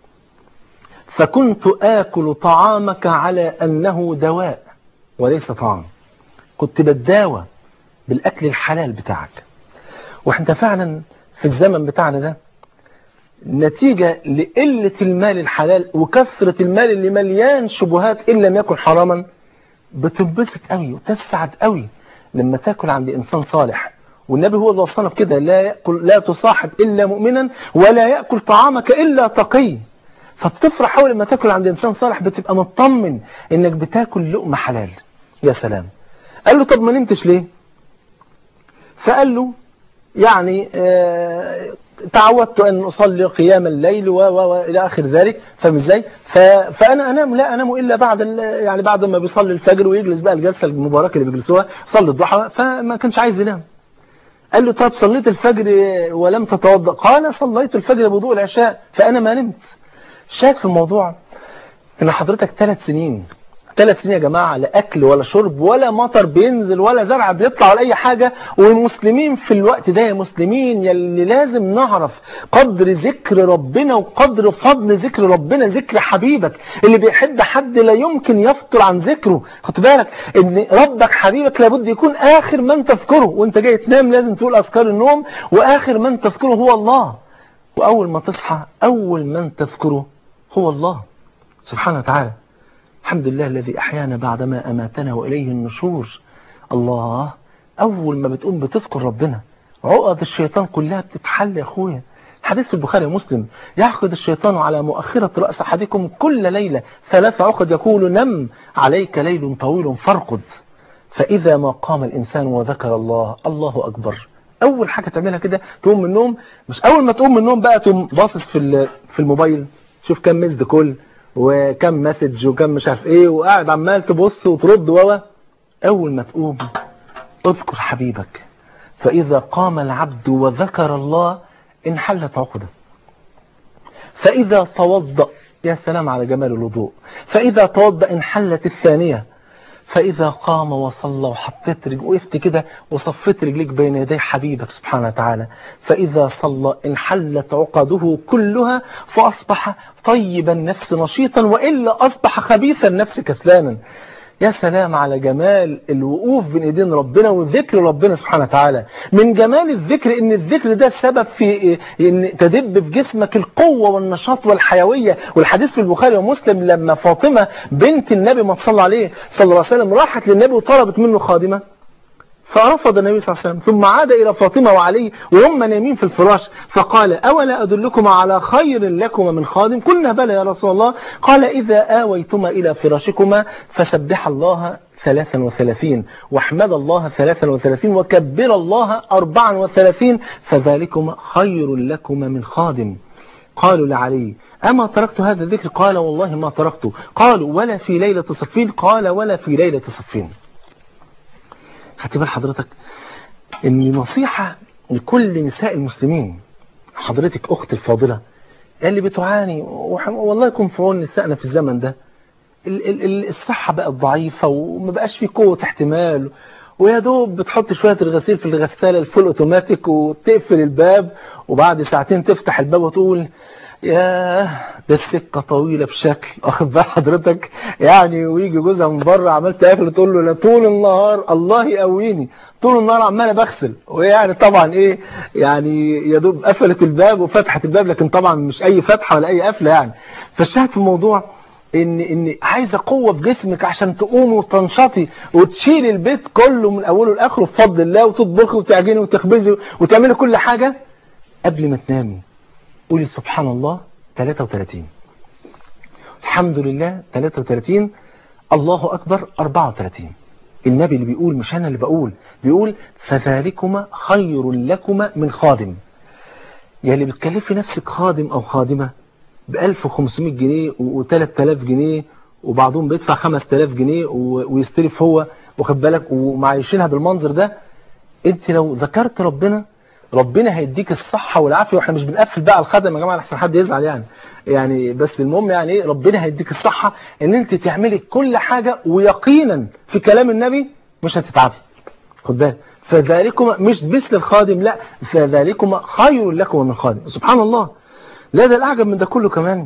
فكنت آكل طعامك على أنه دواء وليس طعام كنت بتداوى بالأكل الحلال بتاعك وإحنا فعلا في الزمن بتاعنا ده نتيجة لقلة المال الحلال وكثرة المال اللي مليان شبهات إن لم يكن حراما بتنبسط قوي وتسعد قوي لما تاكل عند إنسان صالح والنبي هو اللي وصلنا بكده لا يأكل لا تصاحب إلا مؤمنا ولا يأكل طعامك إلا تقي فبتفرح أول لما تاكل عند إنسان صالح بتبقى مطمن إنك بتاكل لقمة حلال يا سلام قال له طب ما نمتش ليه فقال له يعني آه تعودت أن أصلي قيام الليل وإلى آخر ذلك فاهم ازاي فأنا أنام لا أنام إلا بعد يعني بعد ما بيصلي الفجر ويجلس بقى الجلسة المباركة اللي بيجلسوها صلي الضحى فما كانش عايز ينام قال له طب صليت الفجر ولم تتوضا قال صليت الفجر بوضوء العشاء فأنا ما نمت شاك في الموضوع ان حضرتك ثلاث سنين ثلاث سنين يا جماعة لا أكل ولا شرب ولا مطر بينزل ولا زرع بيطلع ولا أي حاجة والمسلمين في الوقت ده يا مسلمين يلي لازم نعرف قدر ذكر ربنا وقدر فضل ذكر ربنا ذكر حبيبك اللي بيحب حد لا يمكن يفطر عن ذكره خد بالك ان ربك حبيبك لابد يكون آخر من تذكره وانت جاي تنام لازم تقول أذكار النوم وآخر من تذكره هو الله وأول ما تصحى أول من تذكره هو الله سبحانه وتعالى الحمد لله الذي أحيانا بعدما أماتنا وإليه النشور الله أول ما بتقوم بتذكر ربنا عقد الشيطان كلها بتتحل يا أخويا حديث في البخاري ومسلم يعقد الشيطان على مؤخرة رأس أحدكم كل ليلة ثلاث عقد يقول نم عليك ليل طويل فارقد فإذا ما قام الإنسان وذكر الله الله أكبر أول حاجة تعملها كده تقوم من النوم مش أول ما تقوم من النوم بقى تقوم باصص في في الموبايل شوف كم مسد كل وكم مسج وكم مش عارف ايه وقاعد عمال تبص وترد و اول ما تقوم اذكر حبيبك فاذا قام العبد وذكر الله انحلت عقده فاذا توضأ يا سلام على جمال الوضوء فاذا توضأ انحلت الثانية فإذا قام وصلى وحطيت رجل وقفت كده وصفيت رجليك بين يدي حبيبك سبحانه وتعالى فإذا صلى انحلت عقده كلها فأصبح طيب النفس نشيطا وإلا أصبح خبيث النفس كسلانا يا سلام على جمال الوقوف بين ايدين ربنا وذكر ربنا سبحانه وتعالى من جمال الذكر ان الذكر ده سبب في ان تدب في جسمك القوة والنشاط والحيوية والحديث في البخاري ومسلم لما فاطمة بنت النبي ما تصلى عليه صلى الله عليه وسلم راحت للنبي وطلبت منه خادمة فرفض النبي صلى الله عليه وسلم ثم عاد إلى فاطمة وعلي وهم نايمين في الفراش فقال أولا أدلكما على خير لكما من خادم قلنا بلى يا رسول الله قال إذا آويتما إلى فراشكما فسبح الله ثلاثا وثلاثين واحمد الله ثلاثا وثلاثين وكبر الله أربعا وثلاثين فذلكما خير لكما من خادم قالوا لعلي أما تركت هذا الذكر قال والله ما تركته قالوا ولا في ليلة صفين قال ولا في ليلة صفين هتبقى حضرتك ان نصيحة لكل نساء المسلمين حضرتك اخت الفاضلة اللي بتعاني والله يكون في عون نسائنا في الزمن ده الصحة بقت ضعيفة وما بقاش في قوة احتمال ويا دوب بتحط شوية الغسيل في الغسالة الفول اوتوماتيك وتقفل الباب وبعد ساعتين تفتح الباب وتقول يا ده السكة طويلة بشكل واخد بال حضرتك يعني ويجي جوزها من بره عملت اكل تقول له لا طول النهار الله يقويني طول النهار عماله بغسل ويعني طبعا ايه يعني يا دوب قفلت الباب وفتحت الباب لكن طبعا مش اي فتحه ولا اي قفله يعني فالشاهد في الموضوع ان ان عايزه قوه في جسمك عشان تقومي وتنشطي وتشيلي البيت كله من اوله لاخره بفضل الله وتطبخي وتعجني وتخبزي وتعملي كل حاجه قبل ما تنامي قولي سبحان الله 33 الحمد لله 33 الله أكبر 34 النبي اللي بيقول مش أنا اللي بقول بيقول فذلكما خير لكما من خادم يا اللي بتكلفي نفسك خادم أو خادمة ب 1500 جنيه و3000 جنيه وبعضهم بيدفع 5000 جنيه ويستلف هو واخد بالك ومعيشينها بالمنظر ده انت لو ذكرت ربنا ربنا هيديك الصحة والعافية واحنا مش بنقفل بقى الخدم يا جماعة لحسن حد يزعل يعني يعني بس المهم يعني ايه ربنا هيديك الصحة ان انت تعملي كل حاجة ويقينا في كلام النبي مش هتتعبي خد بالك فذلكما مش بس للخادم لا فذلكما خير لكم من خادم سبحان الله لا ده الاعجب من ده كله كمان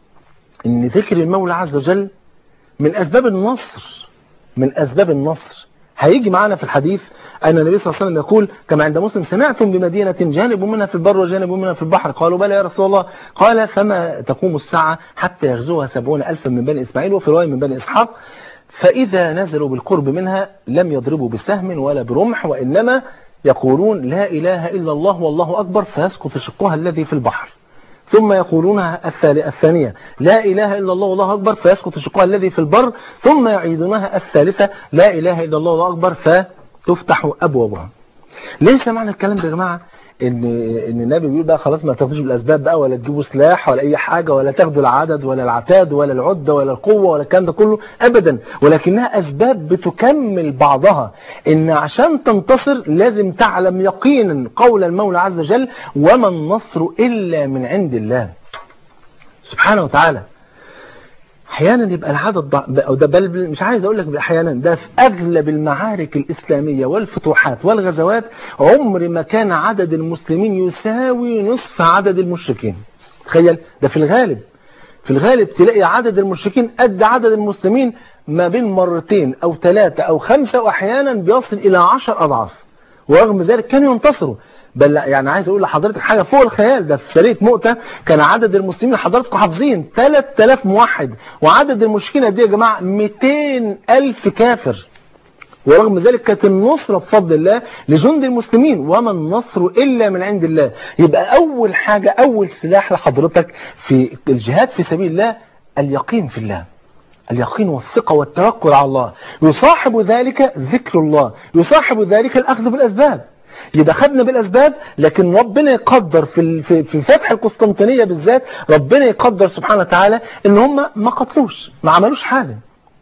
ان ذكر المولى عز وجل من اسباب النصر من اسباب النصر هيجي معانا في الحديث أن النبي صلى الله عليه وسلم يقول كما عند مسلم سمعتم بمدينة جانب منها في البر وجانب منها في البحر قالوا بلى يا رسول الله قال فما تقوم الساعة حتى يغزوها سبعون ألفا من بني إسماعيل وفي رواية من بني إسحاق فإذا نزلوا بالقرب منها لم يضربوا بسهم ولا برمح وإنما يقولون لا إله إلا الله والله أكبر فيسقط شقها الذي في البحر ثم يقولونها الثانية لا إله إلا الله والله أكبر فيسقط شقها الذي في البر ثم يعيدونها الثالثة لا إله إلا الله والله أكبر فتفتح أبوابها ليس معنى الكلام ده يا جماعة ان ان النبي بيقول بقى خلاص ما تاخدوش بالاسباب بقى ولا تجيبوا سلاح ولا اي حاجه ولا تاخدوا العدد ولا العتاد ولا العده ولا القوه ولا الكلام ده كله ابدا ولكنها اسباب بتكمل بعضها ان عشان تنتصر لازم تعلم يقينا قول المولى عز وجل وما النصر الا من عند الله سبحانه وتعالى احيانا يبقى العدد ضع... او ده بل مش عايز اقول لك احيانا ده في اغلب المعارك الاسلاميه والفتوحات والغزوات عمر ما كان عدد المسلمين يساوي نصف عدد المشركين تخيل ده في الغالب في الغالب تلاقي عدد المشركين قد عدد المسلمين ما بين مرتين او ثلاثه او خمسه واحيانا بيصل الى عشر اضعاف ورغم ذلك كانوا ينتصروا بل يعني عايز اقول لحضرتك حاجه فوق الخيال ده في سريه مؤتة كان عدد المسلمين حضراتكم حافظين 3000 موحد وعدد المشركين دي يا جماعه 200 الف كافر ورغم ذلك كانت النصرة بفضل الله لجند المسلمين وما النصر إلا من عند الله يبقى أول حاجة أول سلاح لحضرتك في الجهاد في سبيل الله اليقين في الله اليقين والثقة والتوكل على الله يصاحب ذلك ذكر الله يصاحب ذلك الأخذ بالأسباب يبقى خدنا بالاسباب لكن ربنا يقدر في في فتح القسطنطينيه بالذات ربنا يقدر سبحانه وتعالى ان هم ما قتلوش ما عملوش حاجه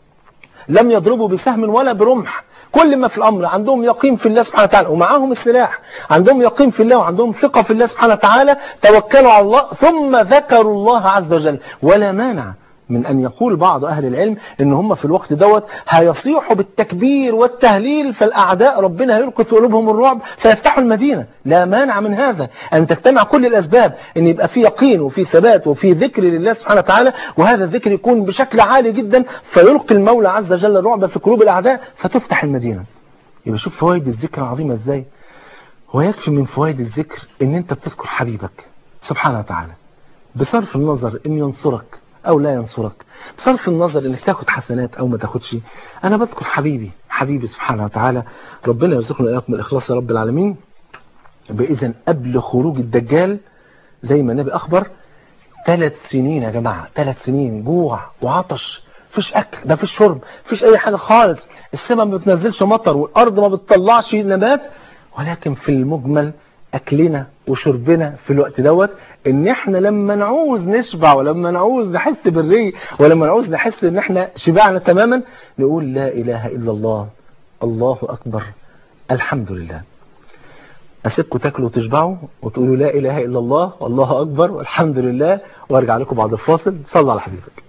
لم يضربوا بسهم ولا برمح كل ما في الامر عندهم يقين في الله سبحانه وتعالى ومعاهم السلاح عندهم يقين في الله وعندهم ثقه في الله سبحانه وتعالى توكلوا على الله ثم ذكروا الله عز وجل ولا مانع من أن يقول بعض أهل العلم إن هم في الوقت دوت هيصيحوا بالتكبير والتهليل فالأعداء ربنا هيلقي في قلوبهم الرعب فيفتحوا المدينة لا مانع من هذا أن تجتمع كل الأسباب أن يبقى في يقين وفي ثبات وفي ذكر لله سبحانه وتعالى وهذا الذكر يكون بشكل عالي جدا فيلقي المولى عز وجل الرعب في قلوب الأعداء فتفتح المدينة يبقى شوف فوائد الذكر عظيمة ازاي ويكفي من فوائد الذكر ان انت بتذكر حبيبك سبحانه وتعالى بصرف النظر ان ينصرك او لا ينصرك بصرف النظر انك تاخد حسنات او ما تاخدش انا بذكر حبيبي حبيبي سبحانه وتعالى ربنا يرزقنا اياكم الاخلاص يا رب العالمين باذن قبل خروج الدجال زي ما النبي اخبر ثلاث سنين يا جماعه ثلاث سنين جوع وعطش مفيش اكل ما فيش شرب مفيش اي حاجه خالص السماء ما بتنزلش مطر والارض ما بتطلعش نبات ولكن في المجمل اكلنا وشربنا في الوقت دوت ان احنا لما نعوز نشبع ولما نعوز نحس بالري ولما نعوز نحس ان احنا شبعنا تماما نقول لا اله الا الله الله اكبر الحمد لله اسيبكم تاكلوا وتشبعوا وتقولوا لا اله الا الله والله اكبر والحمد لله وارجع لكم بعد الفاصل صلوا على حبيبك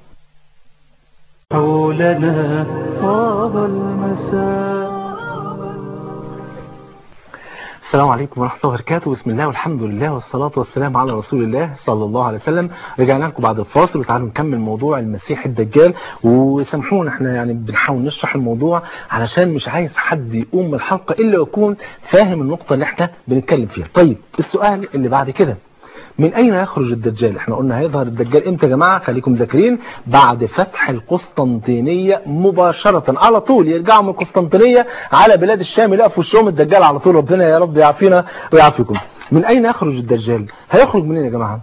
حولنا طاب المساء السلام عليكم ورحمة الله وبركاته بسم الله والحمد لله والصلاة والسلام على رسول الله صلى الله عليه وسلم رجعنا لكم بعد الفاصل وتعالوا نكمل موضوع المسيح الدجال وسامحونا احنا يعني بنحاول نشرح الموضوع علشان مش عايز حد يقوم من الحلقة إلا يكون فاهم النقطة اللي احنا بنتكلم فيها طيب السؤال اللي بعد كده من أين يخرج الدجال احنا قلنا هيظهر الدجال امتى يا جماعة خليكم ذاكرين بعد فتح القسطنطينية مباشرة على طول يرجعوا من القسطنطينية على بلاد الشام يلاقوا في وشهم الدجال على طول ربنا يا رب يعافينا ويعافيكم من أين يخرج الدجال هيخرج منين يا جماعة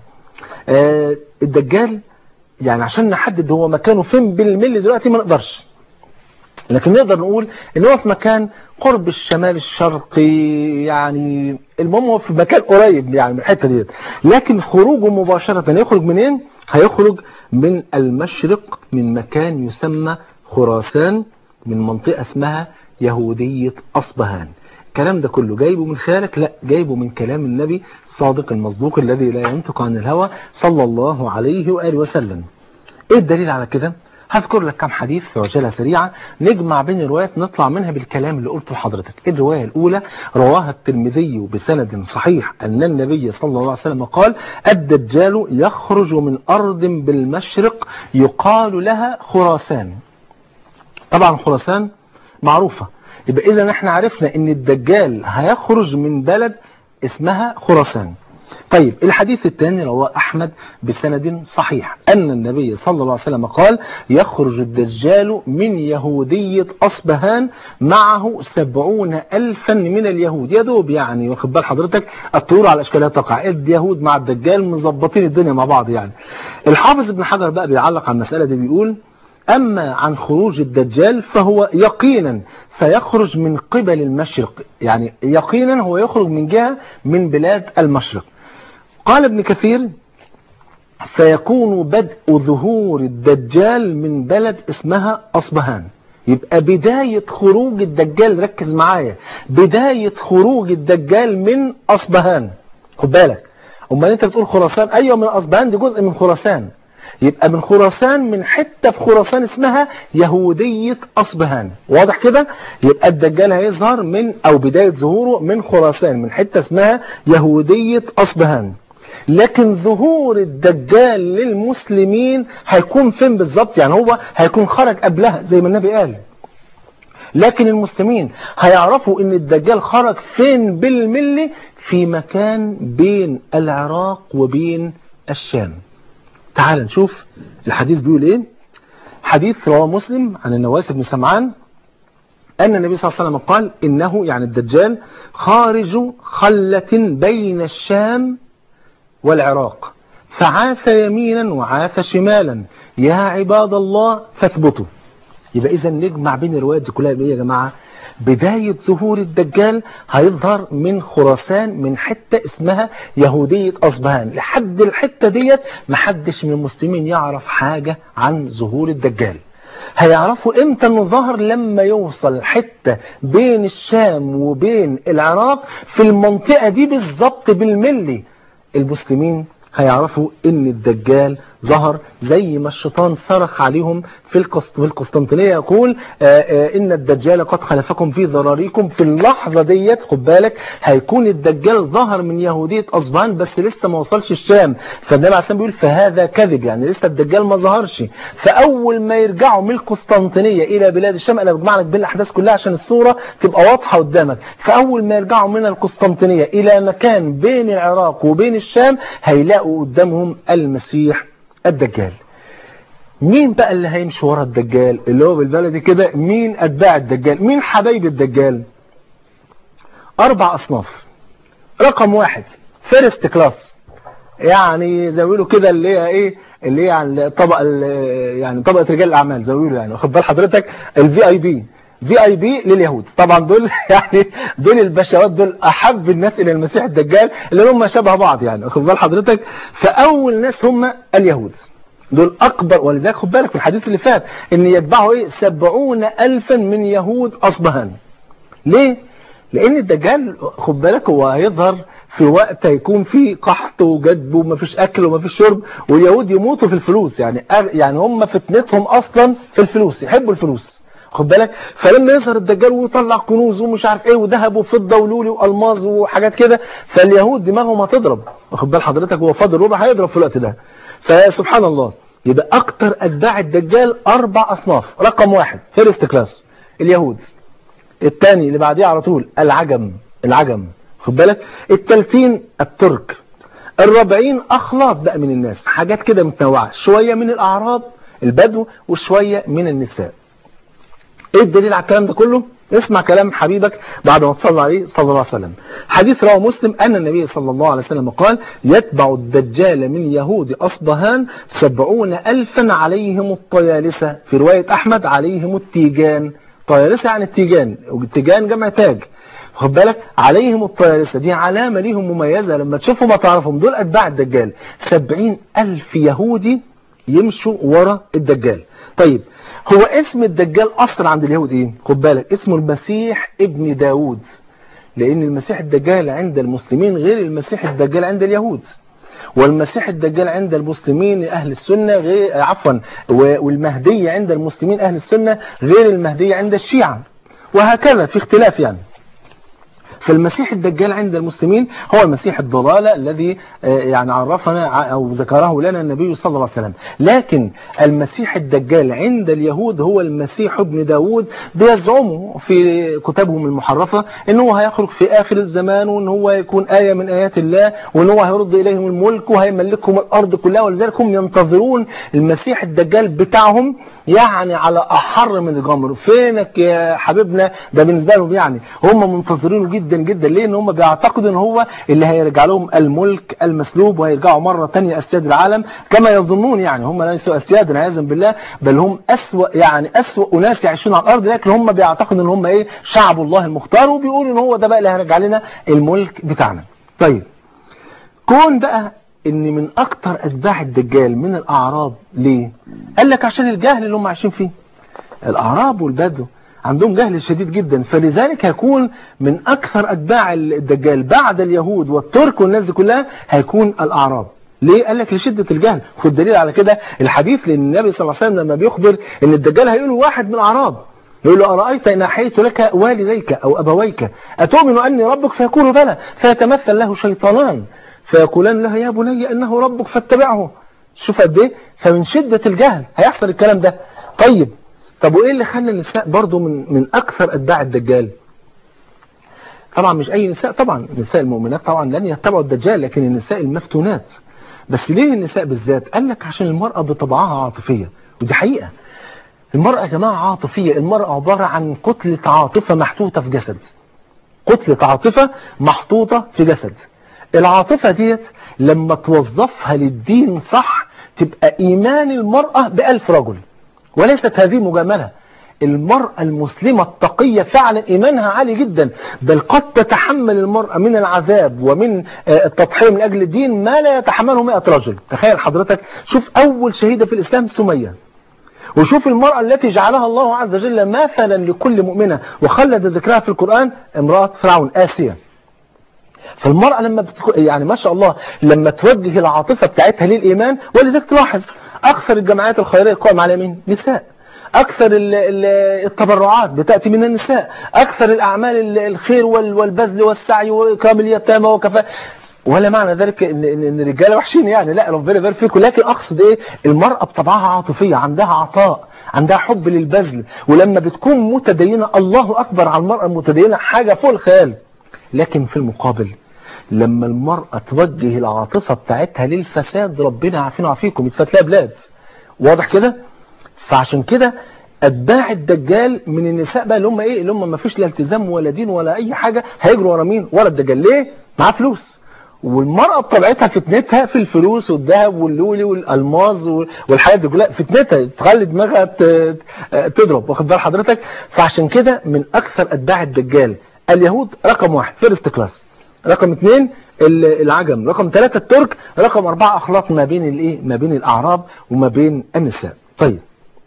آه الدجال يعني عشان نحدد هو مكانه فين بالملي دلوقتي ما نقدرش لكن نقدر نقول ان هو في مكان قرب الشمال الشرقي يعني المهم هو في مكان قريب يعني من الحته ديت لكن خروجه مباشره يخرج منين هيخرج من المشرق من مكان يسمى خراسان من منطقه اسمها يهوديه اصبهان الكلام ده كله جايبه من خيالك لا جايبه من كلام النبي الصادق المصدوق الذي لا ينطق عن الهوى صلى الله عليه واله وسلم ايه الدليل على كده هذكر لك كم حديث في عجالة سريعة نجمع بين الروايات نطلع منها بالكلام اللي قلته لحضرتك الرواية الأولى رواها الترمذي بسند صحيح أن النبي صلى الله عليه وسلم قال الدجال يخرج من أرض بالمشرق يقال لها خراسان طبعا خراسان معروفة يبقى إذا احنا عرفنا أن الدجال هيخرج من بلد اسمها خراسان طيب الحديث الثاني رواه أحمد بسند صحيح أن النبي صلى الله عليه وسلم قال يخرج الدجال من يهودية أصبهان معه سبعون ألفا من اليهود يدوب يعني واخد بال حضرتك الطيور على أشكالها تقع اليهود مع الدجال مظبطين الدنيا مع بعض يعني الحافظ ابن حجر بقى بيعلق على المسألة دي بيقول أما عن خروج الدجال فهو يقينا سيخرج من قبل المشرق يعني يقينا هو يخرج من جهة من بلاد المشرق قال ابن كثير فيكون بدء ظهور الدجال من بلد اسمها أصبهان يبقى بداية خروج الدجال ركز معايا بداية خروج الدجال من أصبهان خد بالك أمال أنت بتقول خراسان أيوة من أصبهان دي جزء من خراسان يبقى من خراسان من حتة في خراسان اسمها يهودية أصبهان واضح كده يبقى الدجال هيظهر من أو بداية ظهوره من خراسان من حتة اسمها يهودية أصبهان لكن ظهور الدجال للمسلمين هيكون فين بالظبط يعني هو هيكون خرج قبلها زي ما النبي قال لكن المسلمين هيعرفوا ان الدجال خرج فين بالملي في مكان بين العراق وبين الشام تعال نشوف الحديث بيقول ايه حديث رواه مسلم عن النواس بن سمعان أن النبي صلى الله عليه وسلم قال إنه يعني الدجال خارج خلة بين الشام والعراق فعاث يمينا وعاث شمالا يا عباد الله فاثبتوا يبقى إذا نجمع بين الروايات دي كلها يا جماعة بداية ظهور الدجال هيظهر من خراسان من حتة اسمها يهودية أصبهان لحد الحتة ديت محدش من المسلمين يعرف حاجة عن ظهور الدجال هيعرفوا امتى انه ظهر لما يوصل حتة بين الشام وبين العراق في المنطقة دي بالظبط بالملي المسلمين هيعرفوا ان الدجال ظهر زي ما الشيطان صرخ عليهم في القسط في القسطنطينيه يقول آآ آآ ان الدجال قد خلفكم في ذراريكم في اللحظه ديت خد بالك هيكون الدجال ظهر من يهوديه اصبهان بس لسه ما وصلش الشام فالنبي عليه الصلاه بيقول فهذا كذب يعني لسه الدجال ما ظهرش فاول ما يرجعوا من القسطنطينيه الى بلاد الشام انا بجمع لك بين الاحداث كلها عشان الصوره تبقى واضحه قدامك فاول ما يرجعوا من القسطنطينيه الى مكان بين العراق وبين الشام هيلاقوا قدامهم المسيح الدجال مين بقى اللي هيمشي ورا الدجال اللي هو بالبلدي كده مين اتباع الدجال مين حبايب الدجال اربع اصناف رقم واحد فيرست كلاس يعني زي ما بيقولوا كده اللي هي ايه اللي هي يعني طبقه يعني طبقه رجال الاعمال زي ما بيقولوا يعني واخد بال حضرتك الفي اي بي في اي بي لليهود طبعا دول يعني دول البشوات دول احب الناس الى المسيح الدجال اللي هم شبه بعض يعني واخد بال حضرتك فاول ناس هم اليهود دول اكبر ولذلك خد بالك في الحديث اللي فات ان يتبعوا ايه سبعون الفا من يهود اصبهان ليه لان الدجال خد بالك هو هيظهر في وقت هيكون فيه قحط وجدب ومفيش اكل ومفيش شرب واليهود يموتوا في الفلوس يعني يعني هم فتنتهم اصلا في الفلوس يحبوا الفلوس خد بالك فلما يظهر الدجال ويطلع كنوز ومش عارف ايه وذهب وفضه ولولي والماظ وحاجات كده فاليهود دماغهم هتضرب واخد بال حضرتك هو فاضل ربع هيضرب في الوقت ده فسبحان الله يبقى اكتر اتباع الدجال اربع اصناف رقم واحد فيرست كلاس اليهود الثاني اللي بعديه على طول العجم العجم خد بالك الثالثين الترك الرابعين اخلاط بقى من الناس حاجات كده متنوعه شويه من الاعراب البدو وشويه من النساء ايه الدليل على الكلام ده كله اسمع كلام حبيبك بعد ما تصلى عليه صلى الله عليه وسلم حديث رواه مسلم أن النبي صلى الله عليه وسلم قال يتبع الدجال من يهود أصبهان سبعون ألفا عليهم الطيالسة في رواية أحمد عليهم التيجان طيالسة يعني التيجان والتيجان جمع تاج خد بالك عليهم الطيالسة دي علامة ليهم مميزة لما تشوفهم ما تعرفهم دول أتباع الدجال سبعين ألف يهودي يمشوا ورا الدجال طيب هو اسم الدجال اصلا عند اليهود ايه خد بالك اسمه المسيح ابن داود لان المسيح الدجال عند المسلمين غير المسيح الدجال عند اليهود والمسيح الدجال عند المسلمين اهل السنه غير عفوا والمهدي عند المسلمين اهل السنه غير المهدي عند الشيعه وهكذا في اختلاف يعني فالمسيح الدجال عند المسلمين هو المسيح الضلالة الذي يعني عرفنا أو ذكره لنا النبي صلى الله عليه وسلم لكن المسيح الدجال عند اليهود هو المسيح ابن داود بيزعموا في كتبهم المحرفة ان هو هيخرج في آخر الزمان وان هو يكون آية من آيات الله وان هو هيرد إليهم الملك وهيملكهم الأرض كلها ولذلك هم ينتظرون المسيح الدجال بتاعهم يعني على أحر من الجمر فينك يا حبيبنا ده بالنسبة لهم يعني هم منتظرينه جدا جدا ليه ان هم بيعتقدوا ان هو اللي هيرجع لهم الملك المسلوب وهيرجعوا مرة تانية اسياد العالم كما يظنون يعني هم ليسوا اسياد عياذا بالله بل هم اسوأ يعني اسوأ اناس يعيشون على الارض لكن هم بيعتقدوا ان هم ايه شعب الله المختار وبيقولوا ان هو ده بقى اللي هيرجع لنا الملك بتاعنا طيب كون بقى ان من اكتر اتباع الدجال من الاعراب ليه قال لك عشان الجهل اللي هم عايشين فيه الاعراب والبدو عندهم جهل شديد جدا فلذلك هيكون من أكثر أتباع الدجال بعد اليهود والترك والناس دي كلها هيكون الأعراب ليه؟ قال لك لشدة الجهل خد دليل على كده الحديث لأن النبي صلى الله عليه وسلم لما بيخبر أن الدجال هيقول واحد من الأعراب يقول له أرأيت إن أحييت لك والديك أو أبويك أتؤمن أني ربك فيقول بلى فيتمثل له شيطانان فيقولان له يا بني أنه ربك فاتبعه شوف قد إيه فمن شدة الجهل هيحصل الكلام ده طيب طب وايه اللي خلى النساء برضو من من اكثر اتباع الدجال طبعا مش اي نساء طبعا النساء المؤمنات طبعا لن يتبعوا الدجال لكن النساء المفتونات بس ليه النساء بالذات قال لك عشان المرأة بطبعها عاطفية ودي حقيقة المرأة يا جماعة عاطفية المرأة عبارة عن كتلة عاطفة محطوطة في جسد كتلة عاطفة محطوطة في جسد العاطفة ديت لما توظفها للدين صح تبقى إيمان المرأة بألف رجل وليست هذه مجاملة المرأة المسلمة التقية فعلا إيمانها عالي جدا بل قد تتحمل المرأة من العذاب ومن التضحية من أجل الدين ما لا يتحمله 100 رجل تخيل حضرتك شوف أول شهيدة في الإسلام سمية وشوف المرأة التي جعلها الله عز وجل مثلا لكل مؤمنة وخلد ذكرها في القرآن امرأة فرعون آسيا فالمرأة لما بتكو يعني ما شاء الله لما توجه العاطفة بتاعتها للإيمان ولذلك تلاحظ أكثر الجمعيات الخيرية القائمة على مين؟ نساء أكثر ال- ال- التبرعات بتأتي من النساء أكثر الأعمال ال- الخير وال- والبذل والسعي وإكرام اليتامى وكفاء ولا معنى ذلك ان ان إن الرجاله وحشين يعني لا ربنا يبارك فيكم لكن اقصد ايه المراه بطبعها عاطفيه عندها عطاء عندها حب للبذل ولما بتكون متدينه الله اكبر على المراه المتدينه حاجه فوق الخيال لكن في المقابل لما المراه توجه العاطفه بتاعتها للفساد ربنا عافينا وعافيكم يتفات لها بلاد واضح كده فعشان كده اتباع الدجال من النساء بقى اللي هم ايه اللي هم ما فيش لا التزام ولا دين ولا اي حاجه هيجروا ورا مين ورا الدجال ليه معاه فلوس والمرأة بطبيعتها فتنتها في الفلوس والذهب واللولي والألماظ وال- والحاجات دي كلها فتنتها تخلي دماغها ت- تضرب واخد بال حضرتك فعشان كده من أكثر أتباع الدجال اليهود رقم واحد فيرست كلاس رقم اثنين ال- العجم رقم ثلاثة الترك رقم أربعة أخلاق ما بين الإيه ما بين الأعراب وما بين النساء طيب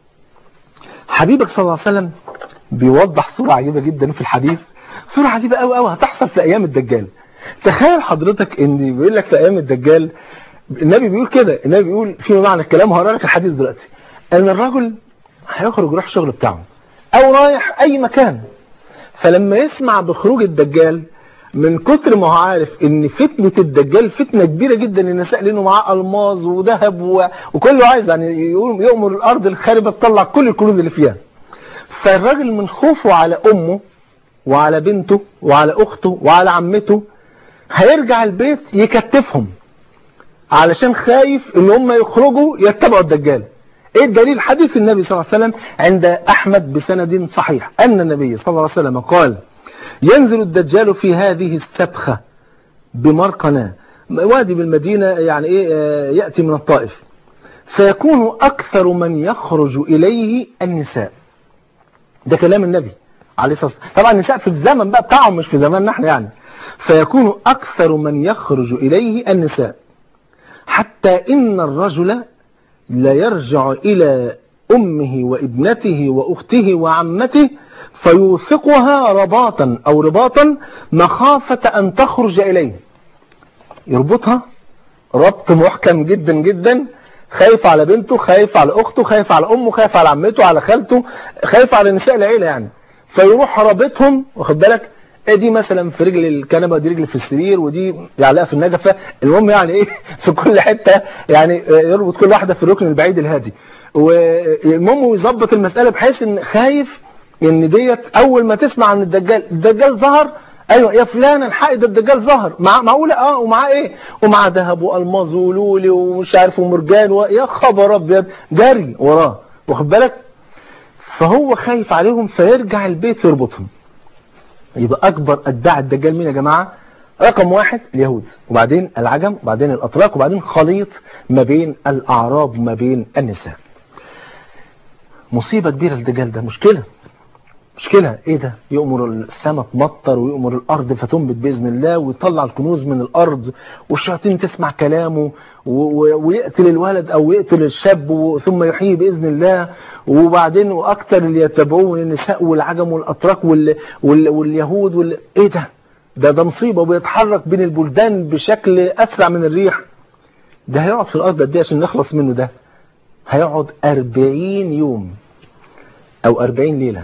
حبيبك صلى الله عليه وسلم بيوضح صورة عجيبة جدا في الحديث صورة عجيبة قوي قوي هتحصل في أيام الدجال تخيل حضرتك ان بيقول لك في ايام الدجال النبي بيقول كده النبي بيقول فيما معنى الكلام هقرا لك الحديث دلوقتي ان الرجل هيخرج يروح الشغل بتاعه او رايح اي مكان فلما يسمع بخروج الدجال من كتر ما هو عارف ان فتنة الدجال فتنة كبيرة جدا للنساء لانه معاه الماظ وذهب و... وكله عايز يعني يقوم يؤمر الارض الخاربة تطلع كل الكنوز اللي فيها فالراجل من خوفه على امه وعلى بنته وعلى اخته وعلى عمته هيرجع البيت يكتفهم علشان خايف ان هم يخرجوا يتبعوا الدجال ايه الدليل حديث النبي صلى الله عليه وسلم عند احمد بسند صحيح ان النبي صلى الله عليه وسلم قال ينزل الدجال في هذه السبخة بمرقنا وادي بالمدينة يعني ايه آه، يأتي من الطائف فيكون اكثر من يخرج اليه النساء ده كلام النبي عليه الصلاة والسلام طبعا النساء في الزمن بقى بتاعهم مش في زماننا احنا يعني فيكون أكثر من يخرج إليه النساء حتى إن الرجل لا يرجع إلى أمه وابنته وأخته وعمته فيوثقها رباطا أو رباطا مخافة أن تخرج إليه يربطها ربط محكم جدا جدا خايف على بنته خايف على أخته خايف على أمه خايف على عمته على خالته خايف على نساء العيلة يعني فيروح رابطهم واخد بالك إيه دي مثلا في رجل الكنبه دي رجل في السرير ودي يعلقها في النجفه المهم يعني ايه في كل حته يعني يربط كل واحده في الركن البعيد الهادي والمهم يظبط المساله بحيث ان خايف ان ديت اول ما تسمع عن الدجال الدجال ظهر ايوه يا فلان الحق ده الدجال ظهر مع معقوله اه ومعاه ايه ومعاه ذهب والماظ ولولي ومش عارف ومرجان و... يا خبر ابيض جري وراه واخد بالك فهو خايف عليهم فيرجع البيت يربطهم يبقى أكبر أتباع الدجال مين يا جماعة رقم واحد اليهود وبعدين العجم وبعدين الأتراك وبعدين خليط ما بين الأعراب وما بين النساء مصيبة كبيرة الدجال ده مشكلة مشكلة ايه ده يؤمر السماء تمطر ويؤمر الارض فتنبت باذن الله ويطلع الكنوز من الارض والشياطين تسمع كلامه ويقتل الولد او يقتل الشاب ثم يحيي باذن الله وبعدين واكثر اللي يتبعون النساء والعجم والاتراك وال... وال... واليهود وال... ايه ده ده ده مصيبه وبيتحرك بين البلدان بشكل اسرع من الريح ده هيقعد في الارض قد ايه عشان نخلص منه ده هيقعد 40 يوم او 40 ليله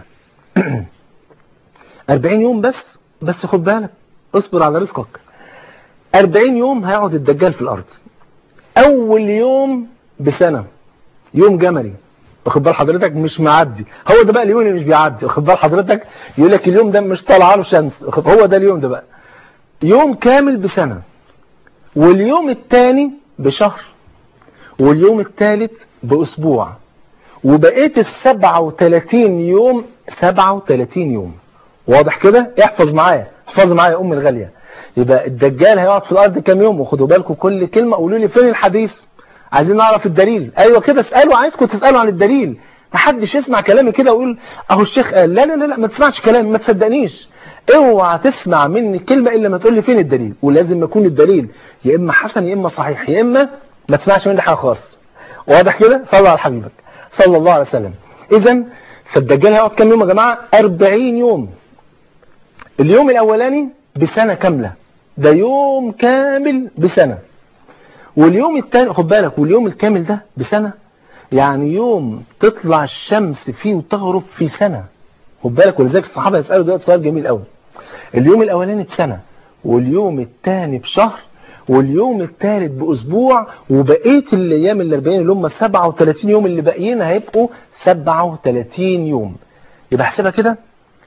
40 يوم بس بس خد بالك اصبر على رزقك 40 يوم هيقعد الدجال في الارض اول يوم بسنه يوم جملي واخد بال حضرتك مش معدي هو ده بقى اليوم اللي مش بيعدي واخد بال حضرتك يقول لك اليوم ده مش طالعه له شمس هو ده اليوم ده بقى يوم كامل بسنه واليوم الثاني بشهر واليوم الثالث باسبوع وبقيه ال 37 يوم 37 يوم واضح كده احفظ معايا احفظ معايا يا امي الغاليه يبقى الدجال هيقعد في الارض كام يوم وخدوا بالكم كل كلمه قولوا لي فين الحديث عايزين نعرف الدليل ايوه كده اسالوا عايزكم تسالوا عن الدليل محدش يسمع كلامي كده ويقول اهو الشيخ قال لا لا لا, لا ما تسمعش كلامي ما تصدقنيش اوعى تسمع مني كلمه الا ما تقول لي فين الدليل ولازم يكون الدليل يا اما حسن يا اما صحيح يا اما ما تسمعش مني حاجه خالص واضح كده صلى على حبيبك صلى الله عليه وسلم اذا فالدجال هيقعد كام يوم يا جماعه 40 يوم اليوم الاولاني بسنه كامله ده يوم كامل بسنة واليوم التاني خد بالك واليوم الكامل ده بسنة يعني يوم تطلع الشمس فيه وتغرب في سنة خد بالك ولذلك الصحابة يسألوا دلوقتي سؤال جميل قوي اليوم الأولاني بسنة واليوم الثاني بشهر واليوم الثالث بأسبوع وبقية الأيام اللي 40 اللي هم 37 يوم اللي باقيين هيبقوا 37 يوم يبقى احسبها كده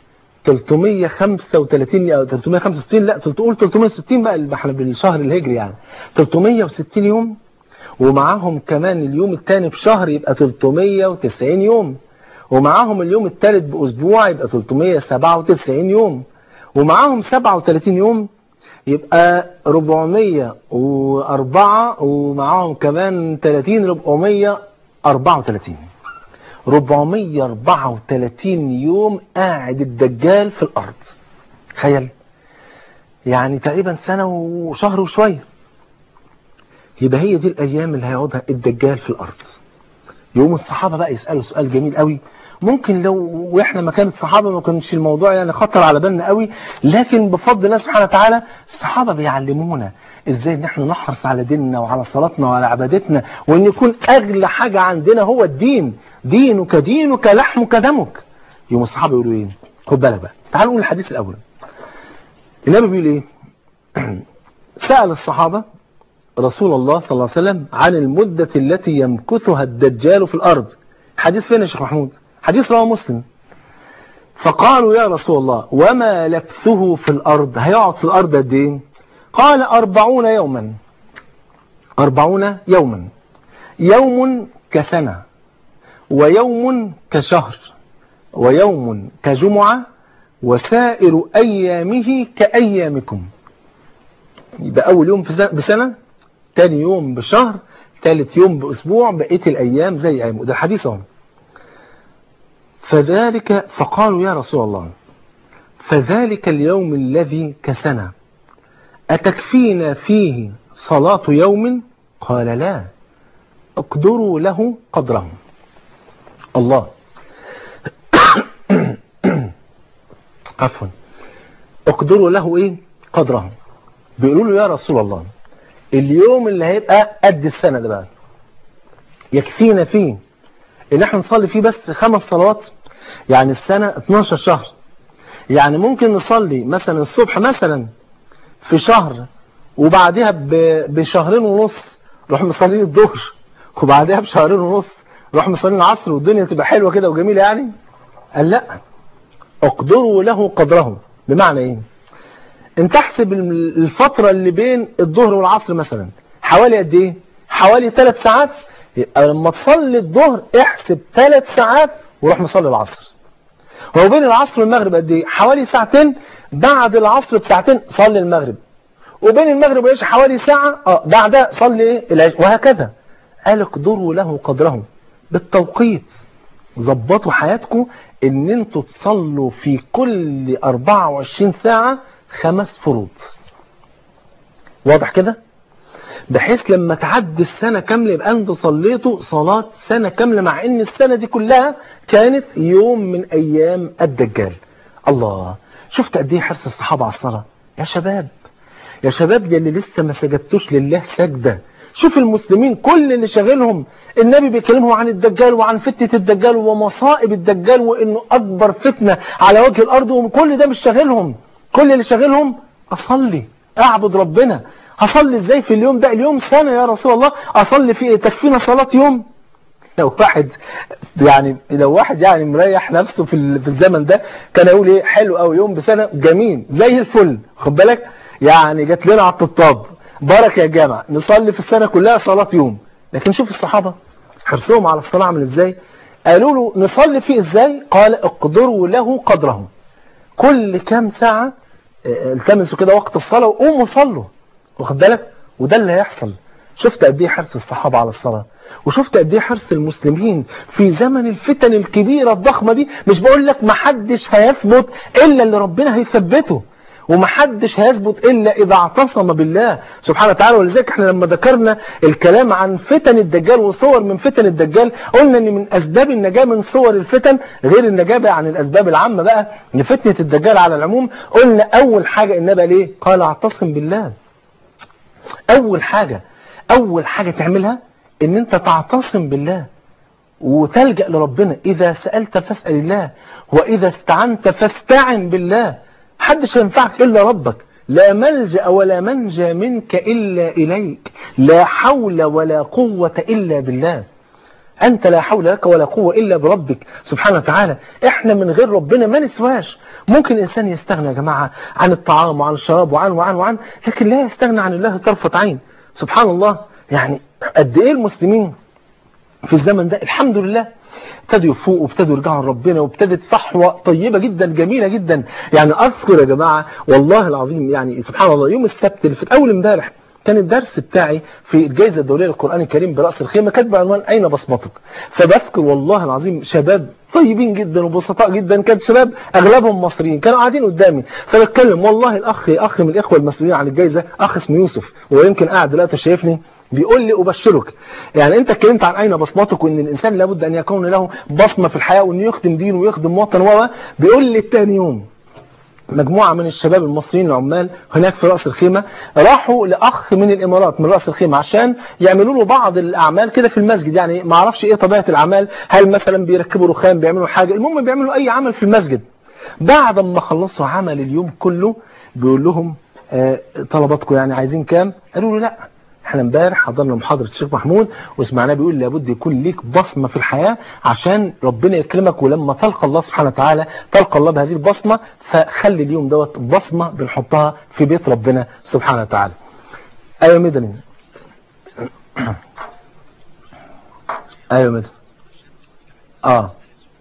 335 أو 365 لا تقول 360 بقى اللي احنا بالشهر الهجري يعني 360 يوم ومعاهم كمان اليوم الثاني بشهر يبقى 390 يوم ومعاهم اليوم الثالث بأسبوع يبقى 397 يوم ومعاهم 37 يوم يبقى 404 ومعاهم كمان 30 434 434 يوم قاعد الدجال في الأرض تخيل يعني تقريبا سنة وشهر وشوية يبقى هي دي الأيام اللي هيقعدها الدجال في الأرض يوم الصحابة بقى يسألوا سؤال جميل قوي ممكن لو واحنا مكان الصحابة ما كانش الموضوع يعني خطر على بالنا قوي لكن بفضل الله سبحانه وتعالى الصحابة بيعلمونا ازاي ان احنا نحرص على ديننا وعلى صلاتنا وعلى عبادتنا وان يكون اغلى حاجة عندنا هو الدين دينك دينك لحمك دمك يوم الصحابة يقولوا ايه خد بالك بقى تعالوا نقول الحديث الاول النبي بيقول ايه سأل الصحابة رسول الله صلى الله عليه وسلم عن المدة التي يمكثها الدجال في الأرض حديث فين يا شيخ محمود حديث رواه مسلم فقالوا يا رسول الله وما لبثه في الأرض هيقعد في الأرض قد ايه قال أربعون يوما أربعون يوما يوم كسنة ويوم كشهر ويوم كجمعة وسائر أيامه كأيامكم يبقى أول يوم بسنة تاني يوم بشهر ثالث يوم بأسبوع بقية الأيام زي أيامه ده الحديث اهو فذلك فقالوا يا رسول الله فذلك اليوم الذي كسنا أتكفينا فيه صلاة يوم قال لا اقدروا له قدره الله عفوا اقدروا له ايه قدره بيقولوا له يا رسول الله اليوم اللي هيبقى قد السنة ده بقى يكفينا فيه ان احنا نصلي فيه بس خمس صلوات يعني السنة 12 شهر يعني ممكن نصلي مثلا الصبح مثلا في شهر وبعدها بشهرين ونص نروح مصلين الظهر وبعدها بشهرين ونص نروح مصلين العصر والدنيا تبقى حلوة كده وجميلة يعني قال لا اقدروا له قدره بمعنى ايه انت احسب الفترة اللي بين الظهر والعصر مثلا حوالي قد ايه حوالي ثلاث ساعات لما تصلي الظهر احسب ثلاث ساعات وروح مصلي العصر هو بين العصر والمغرب قد ايه حوالي ساعتين بعد العصر بساعتين صلي المغرب وبين المغرب والعشاء حوالي ساعة اه بعدها صلي ايه العشاء وهكذا قال اقدروا له قدره بالتوقيت ظبطوا حياتكم ان انتوا تصلوا في كل 24 ساعة خمس فروض واضح كده بحيث لما تعدي السنة كاملة يبقى انتوا صليتوا صلاة سنة كاملة مع ان السنة دي كلها كانت يوم من ايام الدجال الله شفت قد ايه حرص الصحابة على الصلاة يا شباب يا شباب يا اللي لسه ما سجدتوش لله سجدة شوف المسلمين كل اللي شاغلهم النبي بيكلمهم عن الدجال وعن فتنة الدجال ومصائب الدجال وانه اكبر فتنة على وجه الارض وكل ده مش شاغلهم كل اللي شاغلهم اصلي اعبد ربنا هصلي ازاي في اليوم ده اليوم سنة يا رسول الله اصلي في ايه تكفينا صلاة يوم لو واحد يعني لو واحد يعني مريح نفسه في في الزمن ده كان يقول ايه حلو قوي يوم بسنة جميل زي الفل خد بالك يعني جات لنا على الطبطاب بركة يا جامع نصلي في السنة كلها صلاة يوم لكن شوف الصحابة حرصهم على الصلاة عامل ازاي قالوا له نصلي فيه ازاي قال اقدروا له قدره كل كام ساعة التمسوا كده وقت الصلاة وقوموا صلوا واخد بالك وده اللي هيحصل شفت قد ايه حرص الصحابة على الصلاة وشفت قد ايه حرص المسلمين في زمن الفتن الكبيرة الضخمة دي مش بقول لك ما حدش هيثبت الا اللي ربنا هيثبته ومحدش هيثبت إلا إذا اعتصم بالله سبحانه وتعالى ولذلك احنا لما ذكرنا الكلام عن فتن الدجال وصور من فتن الدجال قلنا ان من أسباب النجاة من صور الفتن غير النجاة بقى عن الأسباب العامة بقى لفتنة الدجال على العموم قلنا أول حاجة النبي ليه قال اعتصم بالله أول حاجة أول حاجة تعملها ان انت تعتصم بالله وتلجأ لربنا إذا سألت فاسأل الله وإذا استعنت فاستعن بالله حدش ينفعك إلا ربك لا ملجأ ولا منجى منك إلا إليك لا حول ولا قوة إلا بالله أنت لا حول لك ولا قوة إلا بربك سبحانه وتعالى إحنا من غير ربنا ما نسواش ممكن الإنسان يستغنى يا جماعة عن الطعام وعن الشراب وعن وعن وعن لكن لا يستغنى عن الله طرفة عين سبحان الله يعني قد إيه المسلمين في الزمن ده الحمد لله ابتدوا يفوقوا وابتدوا يرجعوا لربنا وابتدت صحوة طيبة جدا جميلة جدا يعني أذكر يا جماعة والله العظيم يعني سبحان الله يوم السبت اللي في أول امبارح كان الدرس بتاعي في الجائزة الدولية للقرآن الكريم برأس الخيمة كاتب عنوان أين بصمتك فبذكر والله العظيم شباب طيبين جدا وبسطاء جدا كان شباب أغلبهم مصريين كانوا قاعدين قدامي فبتكلم والله الأخ أخ من الإخوة المسؤولين عن الجائزة أخ اسمه يوسف ويمكن قاعد دلوقتي شايفني بيقول لي أبشرك يعني أنت اتكلمت عن أين بصمتك وإن الإنسان لابد أن يكون له بصمة في الحياة وإنه يخدم دينه ويخدم وطن و بيقول لي التاني يوم مجموعة من الشباب المصريين العمال هناك في رأس الخيمة راحوا لأخ من الإمارات من رأس الخيمة عشان يعملوا له بعض الأعمال كده في المسجد يعني ما اعرفش إيه طبيعة الأعمال هل مثلا بيركبوا رخام بيعملوا حاجة المهم بيعملوا أي عمل في المسجد بعد ما خلصوا عمل اليوم كله بيقول لهم آه طلباتكم يعني عايزين كام قالوا له لا احنا امبارح حضرنا محاضرة الشيخ محمود وسمعناه بيقول لابد يكون ليك بصمة في الحياة عشان ربنا يكرمك ولما تلقى الله سبحانه وتعالى تلقى الله بهذه البصمة فخلي اليوم دوت بصمة بنحطها في بيت ربنا سبحانه وتعالى ايوه مدني ايوه مدني اه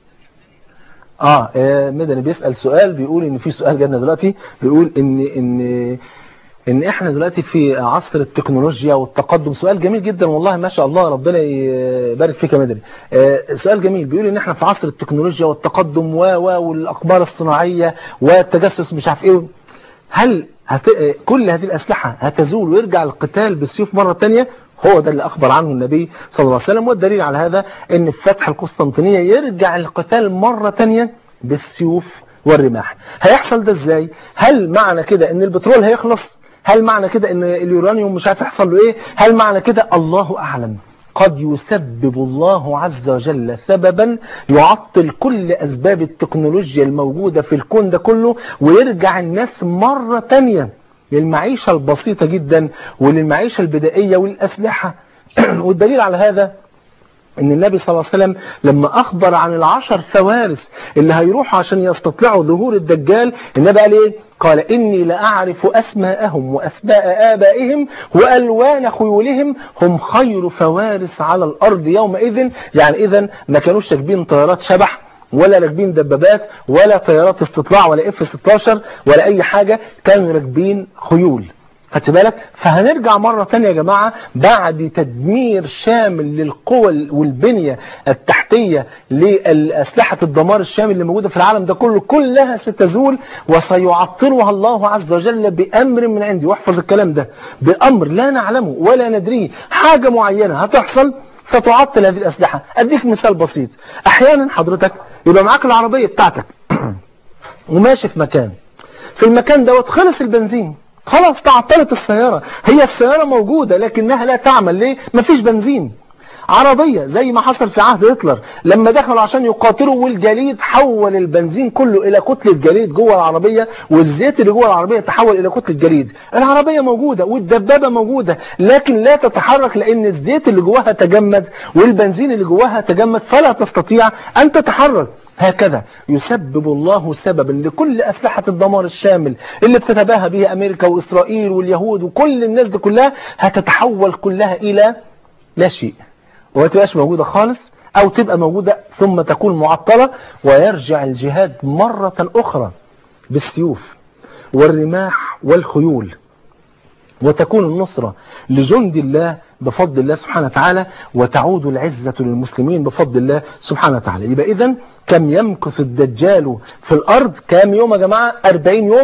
اه آه، مدني بيسأل سؤال بيقول ان في سؤال جالنا دلوقتي بيقول ان ان ان احنا دلوقتي في عصر التكنولوجيا والتقدم سؤال جميل جدا والله ما شاء الله ربنا يبارك فيك يا مدري آه، سؤال جميل بيقول ان احنا في عصر التكنولوجيا والتقدم و و والاقمار الصناعيه والتجسس مش عارف ايه هل هت... كل هذه الاسلحه هتزول ويرجع القتال بالسيوف مره ثانيه هو ده اللي أخبر عنه النبي صلى الله عليه وسلم والدليل على هذا أن في فتح القسطنطينية يرجع القتال مرة تانية بالسيوف والرماح هيحصل ده ازاي هل معنى كده ان البترول هيخلص هل معنى كده ان اليورانيوم مش عارف يحصل له ايه هل معنى كده الله اعلم قد يسبب الله عز وجل سببا يعطل كل أسباب التكنولوجيا الموجودة في الكون ده كله ويرجع الناس مرة تانية للمعيشة البسيطة جدا وللمعيشة البدائية والأسلحة والدليل على هذا ان النبي صلى الله عليه وسلم لما اخبر عن العشر فوارس اللي هيروحوا عشان يستطلعوا ظهور الدجال النبي قال ايه قال اني لاعرف اسماءهم واسماء ابائهم والوان خيولهم هم خير فوارس على الارض يومئذ يعني اذا ما كانوش راكبين طيارات شبح ولا راكبين دبابات ولا طيارات استطلاع ولا اف 16 ولا اي حاجه كانوا راكبين خيول خدت بالك فهنرجع مرة تانية يا جماعة بعد تدمير شامل للقوى والبنية التحتية لأسلحة الدمار الشامل اللي موجودة في العالم ده كله كلها ستزول وسيعطلها الله عز وجل بأمر من عندي واحفظ الكلام ده بأمر لا نعلمه ولا ندريه حاجة معينة هتحصل ستعطل هذه الأسلحة أديك مثال بسيط أحيانا حضرتك يبقى معاك العربية بتاعتك وماشي في مكان في المكان دوت خلص البنزين خلاص تعطلت السيارة هي السيارة موجودة لكنها لا تعمل ليه مفيش بنزين عربية زي ما حصل في عهد هتلر لما دخلوا عشان يقاتلوا والجليد حول البنزين كله إلى كتلة جليد جوه العربية والزيت اللي جوه العربية تحول إلى كتلة جليد العربية موجودة والدبابة موجودة لكن لا تتحرك لأن الزيت اللي جواها تجمد والبنزين اللي جواها تجمد فلا تستطيع أن تتحرك هكذا يسبب الله سببا لكل أسلحة الدمار الشامل اللي بتتباهى بها أمريكا وإسرائيل واليهود وكل الناس دي كلها هتتحول كلها إلى لا شيء وما تبقاش موجودة خالص أو تبقى موجودة ثم تكون معطلة ويرجع الجهاد مرة أخرى بالسيوف والرماح والخيول وتكون النصرة لجند الله بفضل الله سبحانه وتعالى وتعود العزة للمسلمين بفضل الله سبحانه وتعالى يبقى إذن كم يمكث الدجال في الأرض كام يوم يا جماعة 40 يوم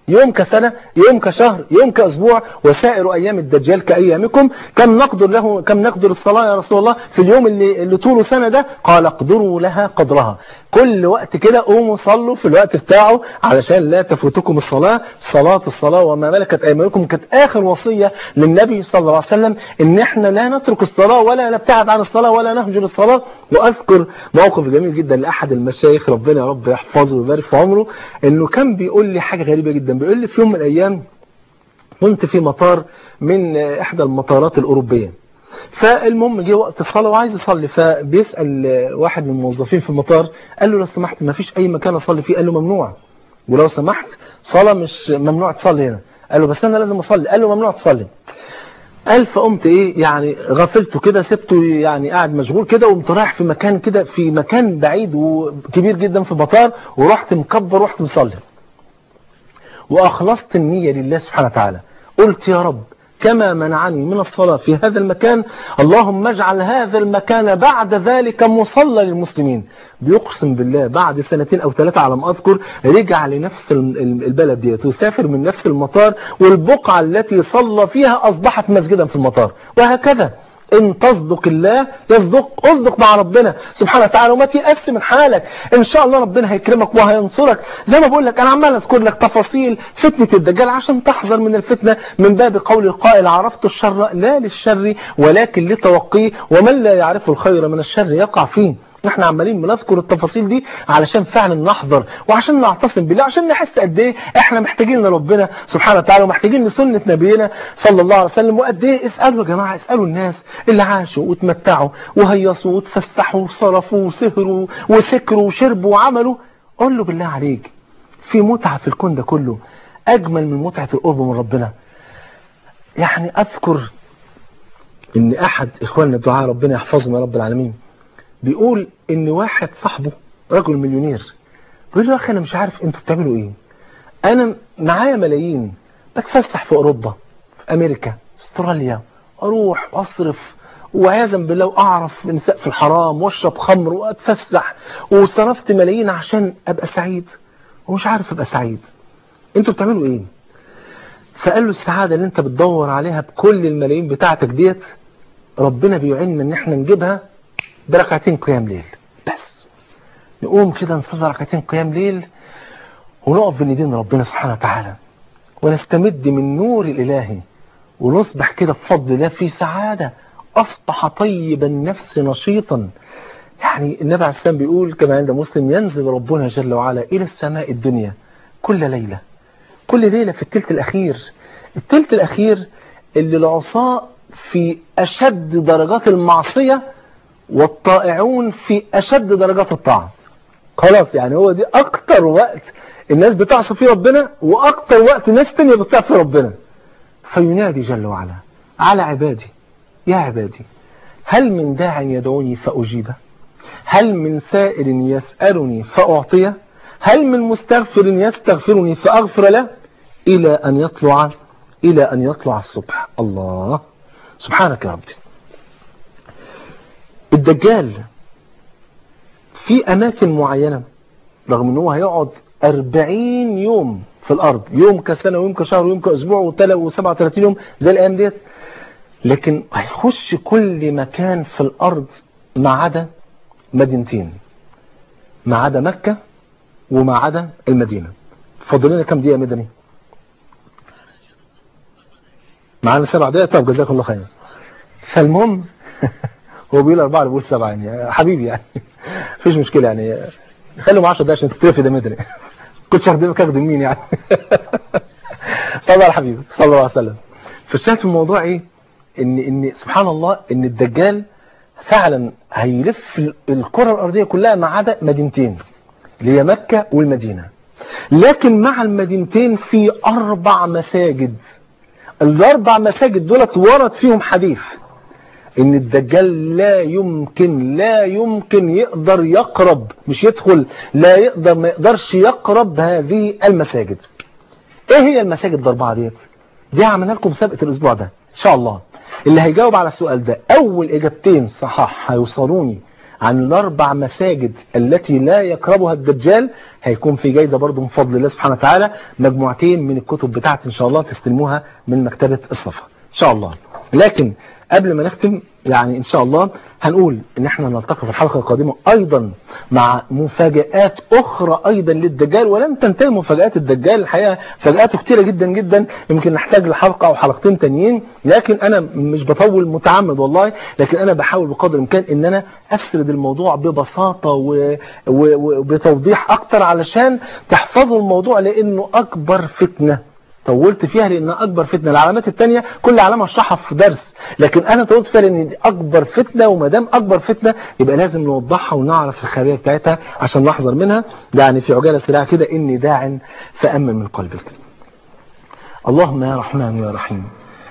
يوم كسنة يوم كشهر يوم كأسبوع وسائر أيام الدجال كأيامكم كم نقدر له كم نقدر الصلاة يا رسول الله في اليوم اللي, اللي طوله سنة ده قال اقدروا لها قدرها كل وقت كده قوموا صلوا في الوقت بتاعه علشان لا تفوتكم الصلاة صلاة الصلاة وما ملكت أيمانكم كانت آخر وصية للنبي صلى الله عليه وسلم إن إحنا لا نترك الصلاة ولا نبتعد عن الصلاة ولا نهجر الصلاة وأذكر موقف جميل جدا لأحد المشايخ ربنا يا رب يحفظه ويبارك في عمره إنه كان بيقول لي حاجة غريبة جدا بيقول لي في يوم من الأيام كنت في مطار من إحدى المطارات الأوروبية فالمهم جه وقت الصلاة وعايز يصلي فبيسأل واحد من الموظفين في المطار قال له لو سمحت ما فيش أي مكان أصلي فيه قال له ممنوع ولو سمحت صلاة مش ممنوع تصلي هنا قال له بس أنا لازم أصلي قال له ممنوع تصلي قال فقمت ايه يعني غفلته كده سبته يعني قاعد مشغول كده وقمت رايح في مكان كده في مكان بعيد وكبير جدا في مطار ورحت مكبر ورحت مصلي واخلصت النية لله سبحانه وتعالى قلت يا رب كما منعني من الصلاة في هذا المكان اللهم اجعل هذا المكان بعد ذلك مصلى للمسلمين بيقسم بالله بعد سنتين أو ثلاثة على ما أذكر رجع لنفس البلد ديت وسافر من نفس المطار والبقعة التي صلى فيها أصبحت مسجدا في المطار وهكذا ان تصدق الله يصدق اصدق مع ربنا سبحانه وتعالى وما تيأس من حالك ان شاء الله ربنا هيكرمك وهينصرك زي ما بقول لك انا عمال اذكر لك تفاصيل فتنة الدجال عشان تحذر من الفتنة من باب قول القائل عرفت الشر لا للشر ولكن لتوقيه ومن لا يعرف الخير من الشر يقع فيه احنا عمالين بنذكر التفاصيل دي علشان فعلا نحضر وعشان نعتصم بالله عشان نحس قد ايه احنا محتاجين لربنا سبحانه وتعالى ومحتاجين لسنة نبينا صلى الله عليه وسلم وقد ايه اسالوا يا جماعه اسالوا الناس اللي عاشوا وتمتعوا وهيصوا وتفسحوا وصرفوا وسهروا وسكروا وشربوا وعملوا قول له بالله عليك في متعه في الكون ده كله اجمل من متعه القرب من ربنا يعني اذكر ان احد اخواننا الدعاء ربنا يحفظهم يا رب العالمين بيقول ان واحد صاحبه رجل مليونير بيقول له يا اخي انا مش عارف انتوا بتعملوا ايه انا معايا ملايين بتفسح في اوروبا في امريكا استراليا اروح واصرف وعياذا بالله واعرف نساء في الحرام واشرب خمر واتفسح وصرفت ملايين عشان ابقى سعيد ومش عارف ابقى سعيد انتوا بتعملوا ايه فقال له السعاده اللي انت بتدور عليها بكل الملايين بتاعتك ديت ربنا بيعيننا ان احنا نجيبها بركعتين قيام ليل بس نقوم كده نصلي ركعتين قيام ليل ونقف بين ايدين ربنا سبحانه وتعالى ونستمد من نور الالهي ونصبح كده بفضل الله في سعاده اصبح طيب النفس نشيطا يعني النبي عليه السلام بيقول كما عند مسلم ينزل ربنا جل وعلا الى السماء الدنيا كل ليله كل ليله في الثلث الاخير الثلث الاخير اللي العصاة في اشد درجات المعصيه والطائعون في أشد درجات الطاعة خلاص يعني هو دي أكتر وقت الناس بتعصي فيه ربنا وأكتر وقت ناس تانية بتعصي ربنا فينادي جل وعلا على عبادي يا عبادي هل من داع يدعوني فأجيبه هل من سائل يسألني فأعطيه هل من مستغفر يستغفرني فأغفر له إلى أن يطلع إلى أن يطلع الصبح الله سبحانك يا ربي الدجال في أماكن معينة رغم أنه هيقعد 40 يوم في الأرض يوم كسنة ويوم كشهر ويوم كأسبوع و37 يوم زي الأيام ديت لكن هيخش كل مكان في الأرض ما عدا مدينتين ما عدا مكة وما عدا المدينة فاضل لنا كام دقيقة مدني معانا سبع دقائق طب جزاكم الله خير فالمهم هو بيقول أربعة بيقول سبعة يعني حبيبي يعني مفيش مشكلة يعني خليهم 10 دقايق عشان تترفي ده مدني كنتش اخدمك اخدم مين يعني صلى الله على حبيبي صلى الله عليه وسلم فالشاهد في الموضوع ايه ان ان سبحان الله ان الدجال فعلا هيلف الكرة الارضية كلها ما عدا مدينتين اللي هي مكة والمدينة لكن مع المدينتين في اربع مساجد الاربع مساجد دولت ورد فيهم حديث ان الدجال لا يمكن لا يمكن يقدر يقرب مش يدخل لا يقدر ما يقدرش يقرب هذه المساجد ايه هي المساجد الاربعه ديت دي عملنا لكم سابقه الاسبوع ده ان شاء الله اللي هيجاوب على السؤال ده اول اجابتين صحاح هيوصلوني عن الاربع مساجد التي لا يقربها الدجال هيكون في جايزه برضه من فضل الله سبحانه وتعالى مجموعتين من الكتب بتاعتي ان شاء الله تستلموها من مكتبه الصفا ان شاء الله لكن قبل ما نختم يعني ان شاء الله هنقول ان احنا نلتقي في الحلقه القادمه ايضا مع مفاجات اخرى ايضا للدجال ولن تنتهي مفاجات الدجال الحقيقه مفاجاته كتيره جدا جدا يمكن نحتاج لحلقه او حلقتين تانيين لكن انا مش بطول متعمد والله لكن انا بحاول بقدر الامكان ان انا اسرد الموضوع ببساطه و- و- وبتوضيح اكتر علشان تحفظوا الموضوع لانه اكبر فتنه طولت فيها لانها اكبر فتنه العلامات الثانيه كل علامه اشرحها في درس لكن انا طولت فيها لان دي اكبر فتنه وما دام اكبر فتنه يبقى لازم نوضحها ونعرف الخبايا بتاعتها عشان نحذر منها يعني في عجاله سريعه كده اني داع فامن من قلبك اللهم يا رحمن يا رحيم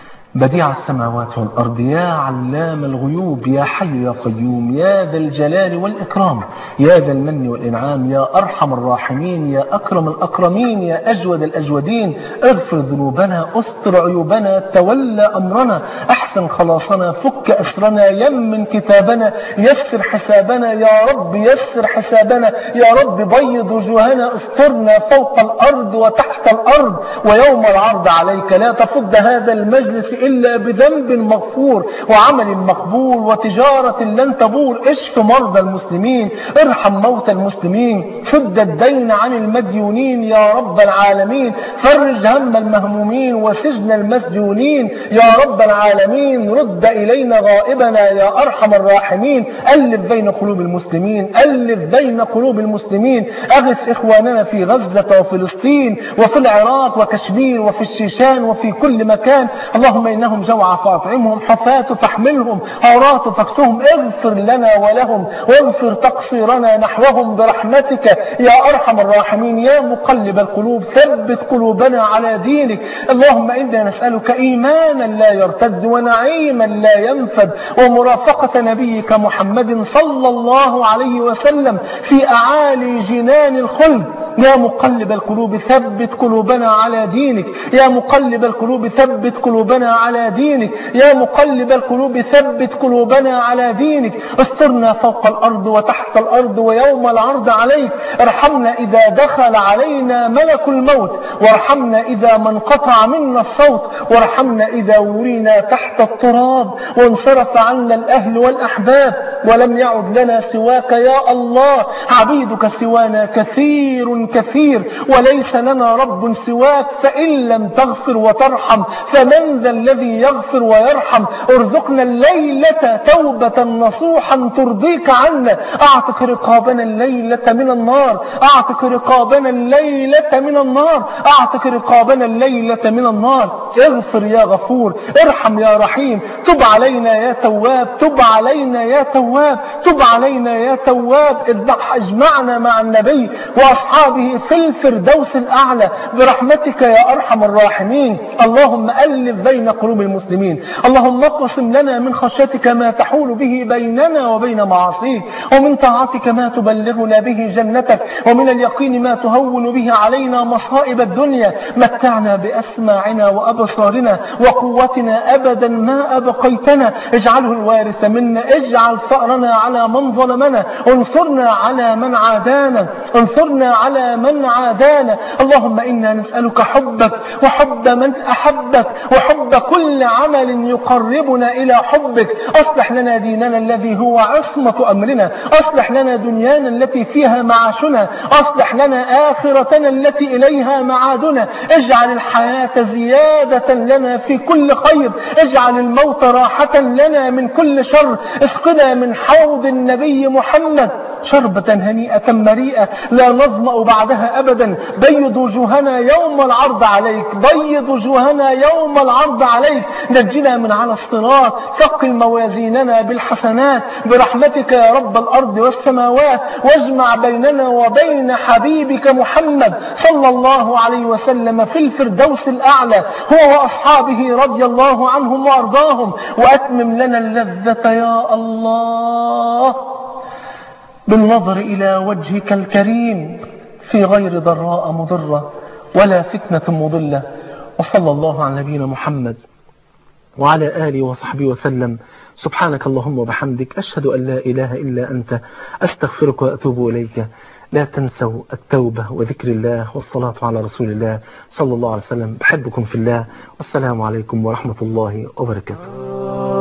بديع السماوات والأرض يا علام الغيوب يا حي يا قيوم يا ذا الجلال والإكرام يا ذا المن والإنعام يا أرحم الراحمين يا أكرم الأكرمين يا أجود الأجودين اغفر ذنوبنا استر عيوبنا تولى أمرنا أحسن خلاصنا فك أسرنا يمن كتابنا يسر حسابنا يا رب يسر حسابنا يا رب بيض وجوهنا استرنا فوق الأرض وتحت الأرض ويوم العرض عليك لا تفض هذا المجلس إلا بذنب مغفور وعمل مقبول وتجارة لن تبور اشف مرضى المسلمين ارحم موتى المسلمين سد الدين عن المديونين يا رب العالمين فرج هم المهمومين وسجن المسجونين يا رب العالمين رد إلينا غائبنا يا أرحم الراحمين ألف بين قلوب المسلمين ألف بين قلوب المسلمين أغث إخواننا في غزة وفلسطين وفي العراق وكشمير وفي الشيشان وفي كل مكان اللهم إنهم جوع فاطعمهم حفاة فاحملهم عراة فاكسهم اغفر لنا ولهم واغفر تقصيرنا نحوهم برحمتك يا أرحم الراحمين يا مقلب القلوب ثبت قلوبنا على دينك اللهم إنا نسألك إيمانا لا يرتد ونعيما لا ينفد ومرافقة نبيك محمد صلى الله عليه وسلم في أعالي جنان الخلد يا مقلب القلوب ثبت قلوبنا على دينك يا مقلب القلوب ثبت قلوبنا على دينك يا مقلب القلوب ثبت قلوبنا على دينك استرنا فوق الأرض وتحت الأرض ويوم العرض عليك ارحمنا إذا دخل علينا ملك الموت وارحمنا إذا ما انقطع منا الصوت وارحمنا إذا ورينا تحت التراب وانصرف عنا الأهل والأحباب ولم يعد لنا سواك يا الله عبيدك سوانا كثير كثير وليس لنا رب سواك فإن لم تغفر وترحم فمن ذا الذي يغفر ويرحم ارزقنا الليلة توبة نصوحا ترضيك عنا اعتق رقابنا الليلة من النار اعتق رقابنا الليلة من النار اعتق رقابنا الليلة من النار اغفر يا غفور ارحم يا رحيم تب علينا يا تواب تب علينا يا تواب تب علينا يا تواب اذبح اجمعنا مع النبي واصحابه في الفردوس الاعلى برحمتك يا ارحم الراحمين اللهم الف بين قلوب المسلمين اللهم اقسم لنا من خشيتك ما تحول به بيننا وبين معاصيك ومن طاعتك ما تبلغنا به جنتك ومن اليقين ما تهون به علينا مصائب الدنيا متعنا بأسماعنا وأبصارنا وقوتنا أبدا ما أبقيتنا اجعله الوارث منا اجعل فأرنا على من ظلمنا انصرنا على من عادانا انصرنا على من عادانا اللهم إنا نسألك حبك وحب من أحبك وحب كل عمل يقربنا إلى حبك أصلح لنا ديننا الذي هو عصمة أمرنا أصلح لنا دنيانا التي فيها معاشنا أصلح لنا آخرتنا التي إليها معادنا اجعل الحياة زيادة لنا في كل خير اجعل الموت راحة لنا من كل شر اسقنا من حوض النبي محمد شربة هنيئة مريئة لا نظمأ بعدها أبدا بيض وجوهنا يوم العرض عليك بيض وجوهنا يوم العرض عليك نجنا من على الصراط ثقل موازيننا بالحسنات برحمتك يا رب الأرض والسماوات واجمع بيننا وبين حبيبك محمد صلى الله عليه وسلم في الفردوس الأعلى هو وأصحابه رضي الله عنهم وأرضاهم وأتمم لنا اللذة يا الله بالنظر إلى وجهك الكريم في غير ضراء مضرة ولا فتنة مضلة وصلى الله على نبينا محمد وعلى آله وصحبه وسلم سبحانك اللهم وبحمدك أشهد أن لا إله إلا أنت أستغفرك وأتوب إليك لا تنسوا التوبة وذكر الله والصلاة على رسول الله صلى الله عليه وسلم بحبكم في الله والسلام عليكم ورحمة الله وبركاته